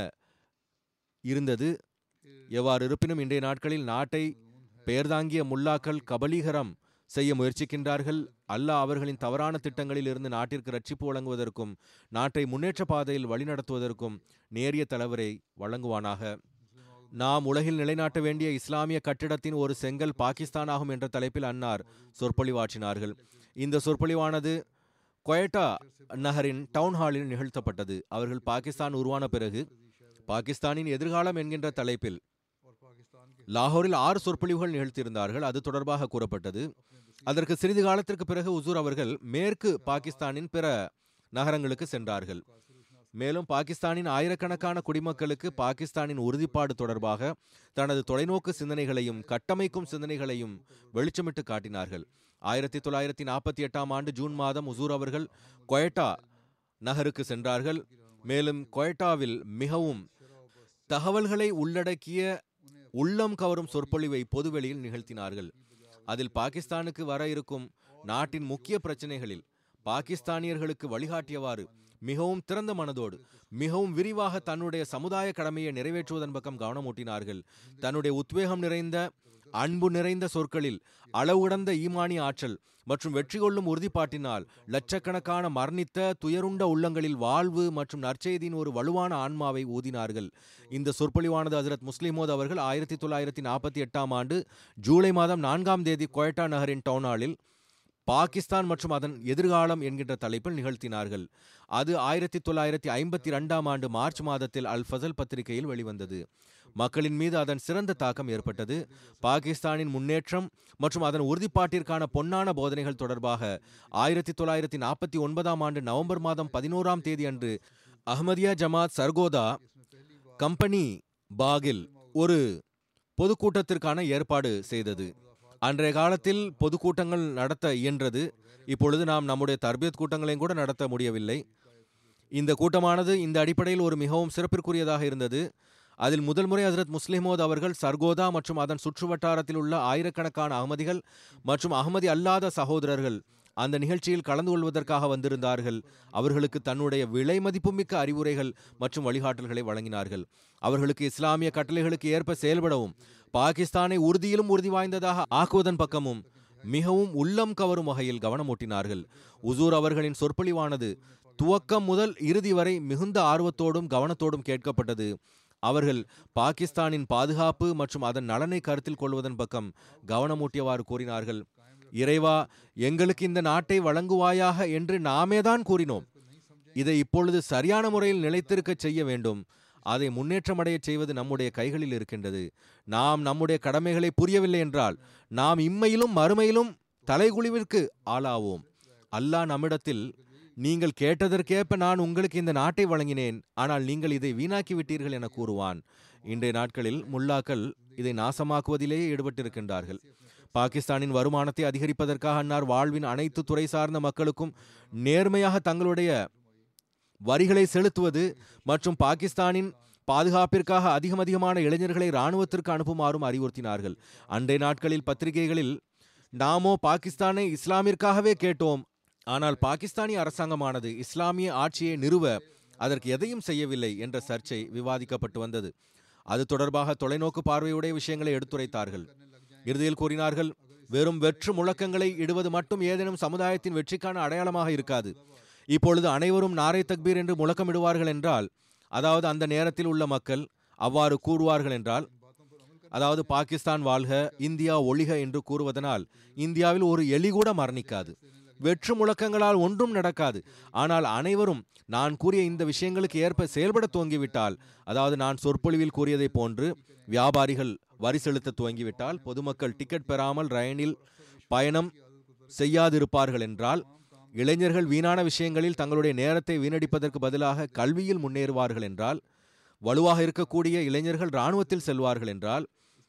இருந்தது எவ்வாறு இருப்பினும் இன்றைய நாட்களில் நாட்டை பெயர்தாங்கிய முல்லாக்கள் கபலீகரம் செய்ய முயற்சிக்கின்றார்கள் அல்லாஹ் அவர்களின் தவறான திட்டங்களில் இருந்து நாட்டிற்கு ரட்சிப்பு வழங்குவதற்கும் நாட்டை முன்னேற்ற பாதையில் வழிநடத்துவதற்கும் நேரிய தலைவரை வழங்குவானாக நாம் உலகில் நிலைநாட்ட வேண்டிய இஸ்லாமிய கட்டிடத்தின் ஒரு செங்கல் பாகிஸ்தான் ஆகும் என்ற தலைப்பில் அன்னார் சொற்பொழிவாற்றினார்கள் இந்த சொற்பொழிவானது கொயட்டா நகரின் டவுன் ஹாலில் நிகழ்த்தப்பட்டது அவர்கள் பாகிஸ்தான் உருவான பிறகு பாகிஸ்தானின் எதிர்காலம் என்கின்ற தலைப்பில் லாகூரில் ஆறு சொற்பொழிவுகள் நிகழ்த்தியிருந்தார்கள் அது தொடர்பாக கூறப்பட்டது அதற்கு சிறிது காலத்திற்கு பிறகு உசூர் அவர்கள் மேற்கு பாகிஸ்தானின் பிற நகரங்களுக்கு சென்றார்கள் மேலும் பாகிஸ்தானின் ஆயிரக்கணக்கான குடிமக்களுக்கு பாகிஸ்தானின் உறுதிப்பாடு தொடர்பாக தனது தொலைநோக்கு சிந்தனைகளையும் கட்டமைக்கும் சிந்தனைகளையும் வெளிச்சமிட்டு காட்டினார்கள் ஆயிரத்தி தொள்ளாயிரத்தி நாற்பத்தி எட்டாம் ஆண்டு ஜூன் மாதம் உசூர் அவர்கள் கொயட்டா நகருக்கு சென்றார்கள் மேலும் கொயட்டாவில் மிகவும் தகவல்களை உள்ளடக்கிய உள்ளம் கவரும் சொற்பொழிவை பொதுவெளியில் நிகழ்த்தினார்கள் அதில் பாகிஸ்தானுக்கு வர இருக்கும் நாட்டின் முக்கிய பிரச்சனைகளில் பாகிஸ்தானியர்களுக்கு வழிகாட்டியவாறு மிகவும் திறந்த மனதோடு மிகவும் விரிவாக தன்னுடைய சமுதாய கடமையை நிறைவேற்றுவதன் பக்கம் கவனம் ஊட்டினார்கள் தன்னுடைய உத்வேகம் நிறைந்த அன்பு நிறைந்த சொற்களில் அளவுடந்த ஈமானிய ஆற்றல் மற்றும் வெற்றி கொள்ளும் உறுதிப்பாட்டினால் லட்சக்கணக்கான மரணித்த துயருண்ட உள்ளங்களில் வாழ்வு மற்றும் நற்செய்தியின் ஒரு வலுவான ஆன்மாவை ஊதினார்கள் இந்த சொற்பொழிவானது ஹசரத் முஸ்லிமோத் அவர்கள் ஆயிரத்தி தொள்ளாயிரத்தி நாற்பத்தி எட்டாம் ஆண்டு ஜூலை மாதம் நான்காம் தேதி கொயட்டா நகரின் டவுனாலில் பாகிஸ்தான் மற்றும் அதன் எதிர்காலம் என்கின்ற தலைப்பில் நிகழ்த்தினார்கள் அது ஆயிரத்தி தொள்ளாயிரத்தி ஐம்பத்தி ரெண்டாம் ஆண்டு மார்ச் மாதத்தில் அல் ஃபசல் பத்திரிகையில் வெளிவந்தது மக்களின் மீது அதன் சிறந்த தாக்கம் ஏற்பட்டது பாகிஸ்தானின் முன்னேற்றம் மற்றும் அதன் உறுதிப்பாட்டிற்கான பொன்னான போதனைகள் தொடர்பாக ஆயிரத்தி தொள்ளாயிரத்தி நாற்பத்தி ஒன்பதாம் ஆண்டு நவம்பர் மாதம் பதினோராம் தேதி அன்று அஹ்மதியா ஜமாத் சர்கோதா கம்பெனி பாகில் ஒரு பொதுக்கூட்டத்திற்கான ஏற்பாடு செய்தது அன்றைய காலத்தில் பொதுக்கூட்டங்கள் நடத்த இயன்றது இப்பொழுது நாம் நம்முடைய தர்பியத் கூட்டங்களையும் கூட நடத்த முடியவில்லை இந்த கூட்டமானது இந்த அடிப்படையில் ஒரு மிகவும் சிறப்பிற்குரியதாக இருந்தது அதில் முதல் முறை ஹசரத் முஸ்லிமோத் அவர்கள் சர்கோதா மற்றும் அதன் சுற்று வட்டாரத்தில் உள்ள ஆயிரக்கணக்கான அகமதிகள் மற்றும் அகமதி அல்லாத சகோதரர்கள் அந்த நிகழ்ச்சியில் கலந்து கொள்வதற்காக வந்திருந்தார்கள் அவர்களுக்கு தன்னுடைய விலை மதிப்புமிக்க அறிவுரைகள் மற்றும் வழிகாட்டல்களை வழங்கினார்கள் அவர்களுக்கு இஸ்லாமிய கட்டளைகளுக்கு ஏற்ப செயல்படவும் பாகிஸ்தானை உறுதியிலும் உறுதி வாய்ந்ததாக ஆக்குவதன் பக்கமும் மிகவும் உள்ளம் கவரும் வகையில் கவனமூட்டினார்கள் உசூர் அவர்களின் சொற்பொழிவானது துவக்கம் முதல் இறுதி வரை மிகுந்த ஆர்வத்தோடும் கவனத்தோடும் கேட்கப்பட்டது அவர்கள் பாகிஸ்தானின் பாதுகாப்பு மற்றும் அதன் நலனை கருத்தில் கொள்வதன் பக்கம் கவனமூட்டியவாறு கூறினார்கள் இறைவா எங்களுக்கு இந்த நாட்டை வழங்குவாயாக என்று நாமே தான் கூறினோம் இதை இப்பொழுது சரியான முறையில் நிலைத்திருக்கச் செய்ய வேண்டும் அதை முன்னேற்றமடைய செய்வது நம்முடைய கைகளில் இருக்கின்றது நாம் நம்முடைய கடமைகளை புரியவில்லை என்றால் நாம் இம்மையிலும் மறுமையிலும் தலைகுழிவிற்கு ஆளாவோம் அல்லாஹ் நம்மிடத்தில் நீங்கள் கேட்டதற்கேற்ப நான் உங்களுக்கு இந்த நாட்டை வழங்கினேன் ஆனால் நீங்கள் இதை வீணாக்கி விட்டீர்கள் என கூறுவான் இன்றைய நாட்களில் முல்லாக்கள் இதை நாசமாக்குவதிலேயே ஈடுபட்டிருக்கின்றார்கள் பாகிஸ்தானின் வருமானத்தை அதிகரிப்பதற்காக அன்னார் வாழ்வின் அனைத்து துறை சார்ந்த மக்களுக்கும் நேர்மையாக தங்களுடைய வரிகளை செலுத்துவது மற்றும் பாகிஸ்தானின் பாதுகாப்பிற்காக அதிகம் அதிகமான இளைஞர்களை இராணுவத்திற்கு அனுப்புமாறும் அறிவுறுத்தினார்கள் அன்றைய நாட்களில் பத்திரிகைகளில் நாமோ பாகிஸ்தானை இஸ்லாமிற்காகவே கேட்டோம் ஆனால் பாகிஸ்தானிய அரசாங்கமானது இஸ்லாமிய ஆட்சியை நிறுவ அதற்கு எதையும் செய்யவில்லை என்ற சர்ச்சை விவாதிக்கப்பட்டு வந்தது அது தொடர்பாக தொலைநோக்கு பார்வையுடைய விஷயங்களை எடுத்துரைத்தார்கள் இறுதியில் கூறினார்கள் வெறும் வெற்று முழக்கங்களை இடுவது மட்டும் ஏதேனும் சமுதாயத்தின் வெற்றிக்கான அடையாளமாக இருக்காது இப்பொழுது அனைவரும் நாரை தக்பீர் என்று முழக்கமிடுவார்கள் என்றால் அதாவது அந்த நேரத்தில் உள்ள மக்கள் அவ்வாறு கூறுவார்கள் என்றால் அதாவது பாகிஸ்தான் வாழ்க இந்தியா ஒழிக என்று கூறுவதனால் இந்தியாவில் ஒரு எலி கூட மரணிக்காது வெற்று முழக்கங்களால் ஒன்றும் நடக்காது ஆனால் அனைவரும் நான் கூறிய இந்த விஷயங்களுக்கு ஏற்ப செயல்பட துவங்கிவிட்டால் அதாவது நான் சொற்பொழிவில் கூறியதைப் போன்று வியாபாரிகள் வரி செலுத்த துவங்கிவிட்டால் பொதுமக்கள் டிக்கெட் பெறாமல் ரயினில் பயணம் செய்யாதிருப்பார்கள் என்றால் இளைஞர்கள் வீணான விஷயங்களில் தங்களுடைய நேரத்தை வீணடிப்பதற்கு பதிலாக கல்வியில் முன்னேறுவார்கள் என்றால் வலுவாக இருக்கக்கூடிய இளைஞர்கள் இராணுவத்தில் செல்வார்கள் என்றால்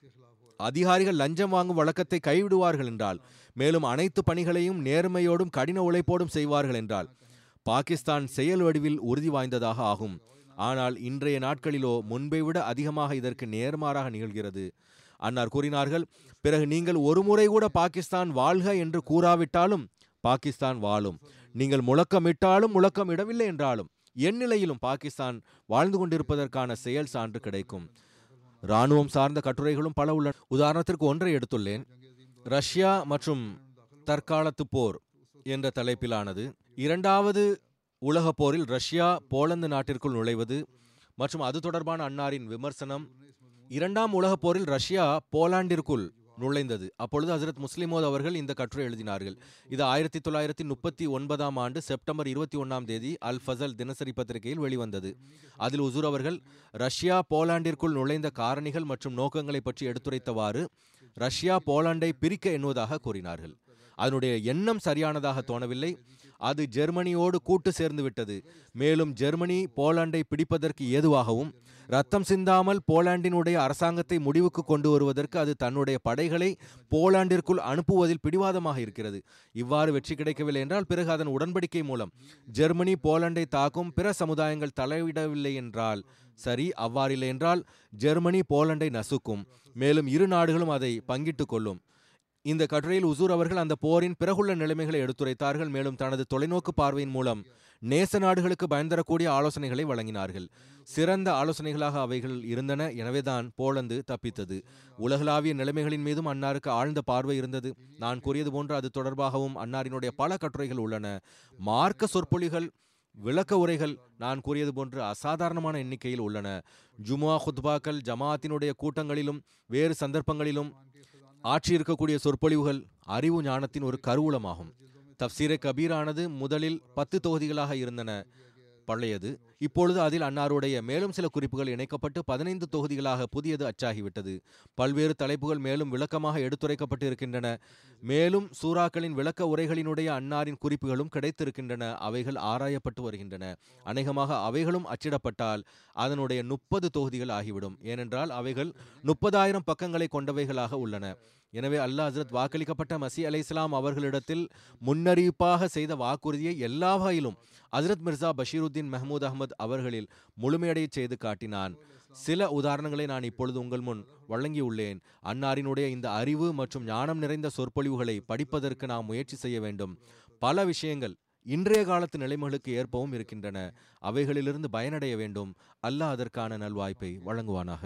அதிகாரிகள் லஞ்சம் வாங்கும் வழக்கத்தை கைவிடுவார்கள் என்றால் மேலும் அனைத்து பணிகளையும் நேர்மையோடும் கடின உழைப்போடும் செய்வார்கள் என்றால் பாகிஸ்தான் செயல் வடிவில் உறுதி வாய்ந்ததாக ஆகும் ஆனால் இன்றைய நாட்களிலோ முன்பை விட அதிகமாக இதற்கு நேர்மாறாக நிகழ்கிறது அன்னார் கூறினார்கள் பிறகு நீங்கள் ஒருமுறை கூட பாகிஸ்தான் வாழ்க என்று கூறாவிட்டாலும் பாகிஸ்தான் வாழும் நீங்கள் முழக்கமிட்டாலும் முழக்கம் இடவில்லை என்றாலும் என் நிலையிலும் பாகிஸ்தான் வாழ்ந்து கொண்டிருப்பதற்கான செயல் சான்று கிடைக்கும் இராணுவம் சார்ந்த கட்டுரைகளும் பல உள்ளன உதாரணத்திற்கு ஒன்றை எடுத்துள்ளேன் ரஷ்யா மற்றும் தற்காலத்து போர் என்ற தலைப்பிலானது இரண்டாவது உலகப் போரில் ரஷ்யா போலந்து நாட்டிற்குள் நுழைவது மற்றும் அது தொடர்பான அன்னாரின் விமர்சனம் இரண்டாம் உலகப் போரில் ரஷ்யா போலாண்டிற்குள் நுழைந்தது அப்பொழுது ஹசரத் முஸ்லிமோத் அவர்கள் இந்த கட்டுரை எழுதினார்கள் இது ஆயிரத்தி தொள்ளாயிரத்தி முப்பத்தி ஒன்பதாம் ஆண்டு செப்டம்பர் இருபத்தி ஒன்றாம் தேதி அல் ஃபசல் தினசரி பத்திரிகையில் வெளிவந்தது அதில் உசூர் அவர்கள் ரஷ்யா போலாண்டிற்குள் நுழைந்த காரணிகள் மற்றும் நோக்கங்களை பற்றி எடுத்துரைத்தவாறு ரஷ்யா போலாண்டை பிரிக்க எண்ணுவதாக கூறினார்கள் அதனுடைய எண்ணம் சரியானதாக தோணவில்லை அது ஜெர்மனியோடு கூட்டு சேர்ந்து விட்டது மேலும் ஜெர்மனி போலாண்டை பிடிப்பதற்கு ஏதுவாகவும் ரத்தம் சிந்தாமல் போலாண்டினுடைய அரசாங்கத்தை முடிவுக்கு கொண்டு வருவதற்கு அது தன்னுடைய படைகளை போலாண்டிற்குள் அனுப்புவதில் பிடிவாதமாக இருக்கிறது இவ்வாறு வெற்றி கிடைக்கவில்லை என்றால் பிறகு அதன் உடன்படிக்கை மூலம் ஜெர்மனி போலாண்டை தாக்கும் பிற சமுதாயங்கள் தலையிடவில்லை என்றால் சரி அவ்வாறில்லை என்றால் ஜெர்மனி போலண்டை நசுக்கும் மேலும் இரு நாடுகளும் அதை பங்கிட்டுக் கொள்ளும் இந்த கட்டுரையில் உசூர் அவர்கள் அந்த போரின் பிறகுள்ள நிலைமைகளை எடுத்துரைத்தார்கள் மேலும் தனது தொலைநோக்கு பார்வையின் மூலம் நேச நாடுகளுக்கு பயன் தரக்கூடிய ஆலோசனைகளை வழங்கினார்கள் சிறந்த ஆலோசனைகளாக அவைகள் இருந்தன எனவேதான் போலந்து தப்பித்தது உலகளாவிய நிலைமைகளின் மீதும் அன்னாருக்கு ஆழ்ந்த பார்வை இருந்தது நான் கூறியது போன்று அது தொடர்பாகவும் அன்னாரினுடைய பல கட்டுரைகள் உள்ளன மார்க்க சொற்பொழிகள் விளக்க உரைகள் நான் கூறியது போன்று அசாதாரணமான எண்ணிக்கையில் உள்ளன ஜுமா ஹுத்பாக்கள் ஜமாத்தினுடைய கூட்டங்களிலும் வேறு சந்தர்ப்பங்களிலும் ஆட்சி இருக்கக்கூடிய சொற்பொழிவுகள் அறிவு ஞானத்தின் ஒரு கருவூலமாகும் தப்சீரே கபீரானது முதலில் பத்து தொகுதிகளாக இருந்தன பழையது இப்பொழுது அதில் அன்னாருடைய மேலும் சில குறிப்புகள் இணைக்கப்பட்டு பதினைந்து தொகுதிகளாக புதியது அச்சாகிவிட்டது பல்வேறு தலைப்புகள் மேலும் விளக்கமாக எடுத்துரைக்கப்பட்டு இருக்கின்றன மேலும் சூறாக்களின் விளக்க உரைகளினுடைய அன்னாரின் குறிப்புகளும் கிடைத்திருக்கின்றன அவைகள் ஆராயப்பட்டு வருகின்றன அநேகமாக அவைகளும் அச்சிடப்பட்டால் அதனுடைய முப்பது தொகுதிகள் ஆகிவிடும் ஏனென்றால் அவைகள் முப்பதாயிரம் பக்கங்களை கொண்டவைகளாக உள்ளன எனவே அல்லாஹ் ஹசரத் வாக்களிக்கப்பட்ட மசி அலை இஸ்லாம் அவர்களிடத்தில் முன்னறிவிப்பாக செய்த வாக்குறுதியை எல்லா வகையிலும் ஹசரத் மிர்சா பஷீருத்தீன் மெஹமூத் அகமது அவர்களில் முழுமையடைய செய்து காட்டினான் சில உதாரணங்களை நான் இப்பொழுது உங்கள் முன் வழங்கியுள்ளேன் அன்னாரினுடைய இந்த அறிவு மற்றும் ஞானம் நிறைந்த சொற்பொழிவுகளை படிப்பதற்கு நாம் முயற்சி செய்ய வேண்டும் பல விஷயங்கள் இன்றைய காலத்து நிலைமைகளுக்கு ஏற்பவும் இருக்கின்றன அவைகளிலிருந்து பயனடைய வேண்டும் அல்லாஹ் அதற்கான நல்வாய்ப்பை வழங்குவானாக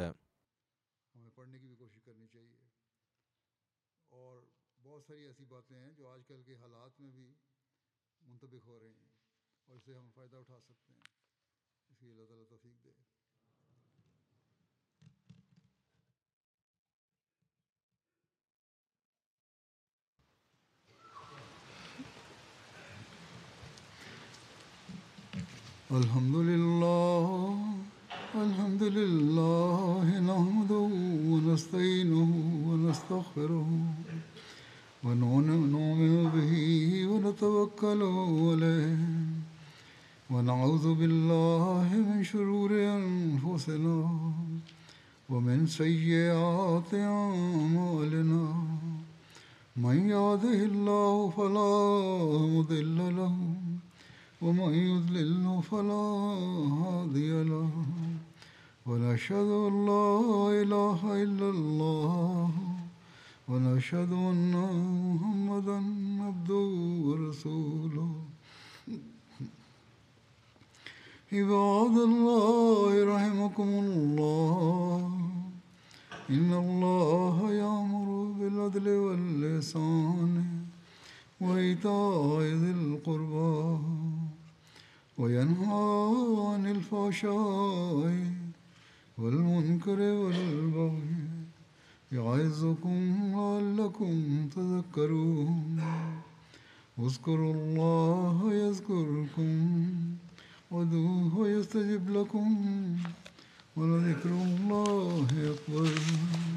हमें पढ़ने की भी कोशिश करनी चाहिए और बहुत सारी ऐसी बातें हैं जो आजकल के हालात में भी मुंतबिक हो रही हैं और इससे हम फ़ायदा उठा सकते हैं इसकी अल्लाह ताला तौफीक दे الحمد لله الحمد لله نحمده ونستعينه ونستغفره ونؤمن به ونتوكل عليه ونعوذ بالله من شرور أنفسنا ومن سيئات أعمالنا من يهده الله فلا مضل له ومن يضلل فلا هادي له ونشهد أن لا إله إلا الله ونشهد أن محمدا عبده ورسوله عباد الله رحمكم الله إن الله يأمر بالعدل واللسان وإيتاء ذي القربى وينهى عن الفحشاء والمنكر والبغي يعظكم لعلكم تذكرون اذكروا الله يذكركم ودوه يستجب لكم ولذكر الله أكبر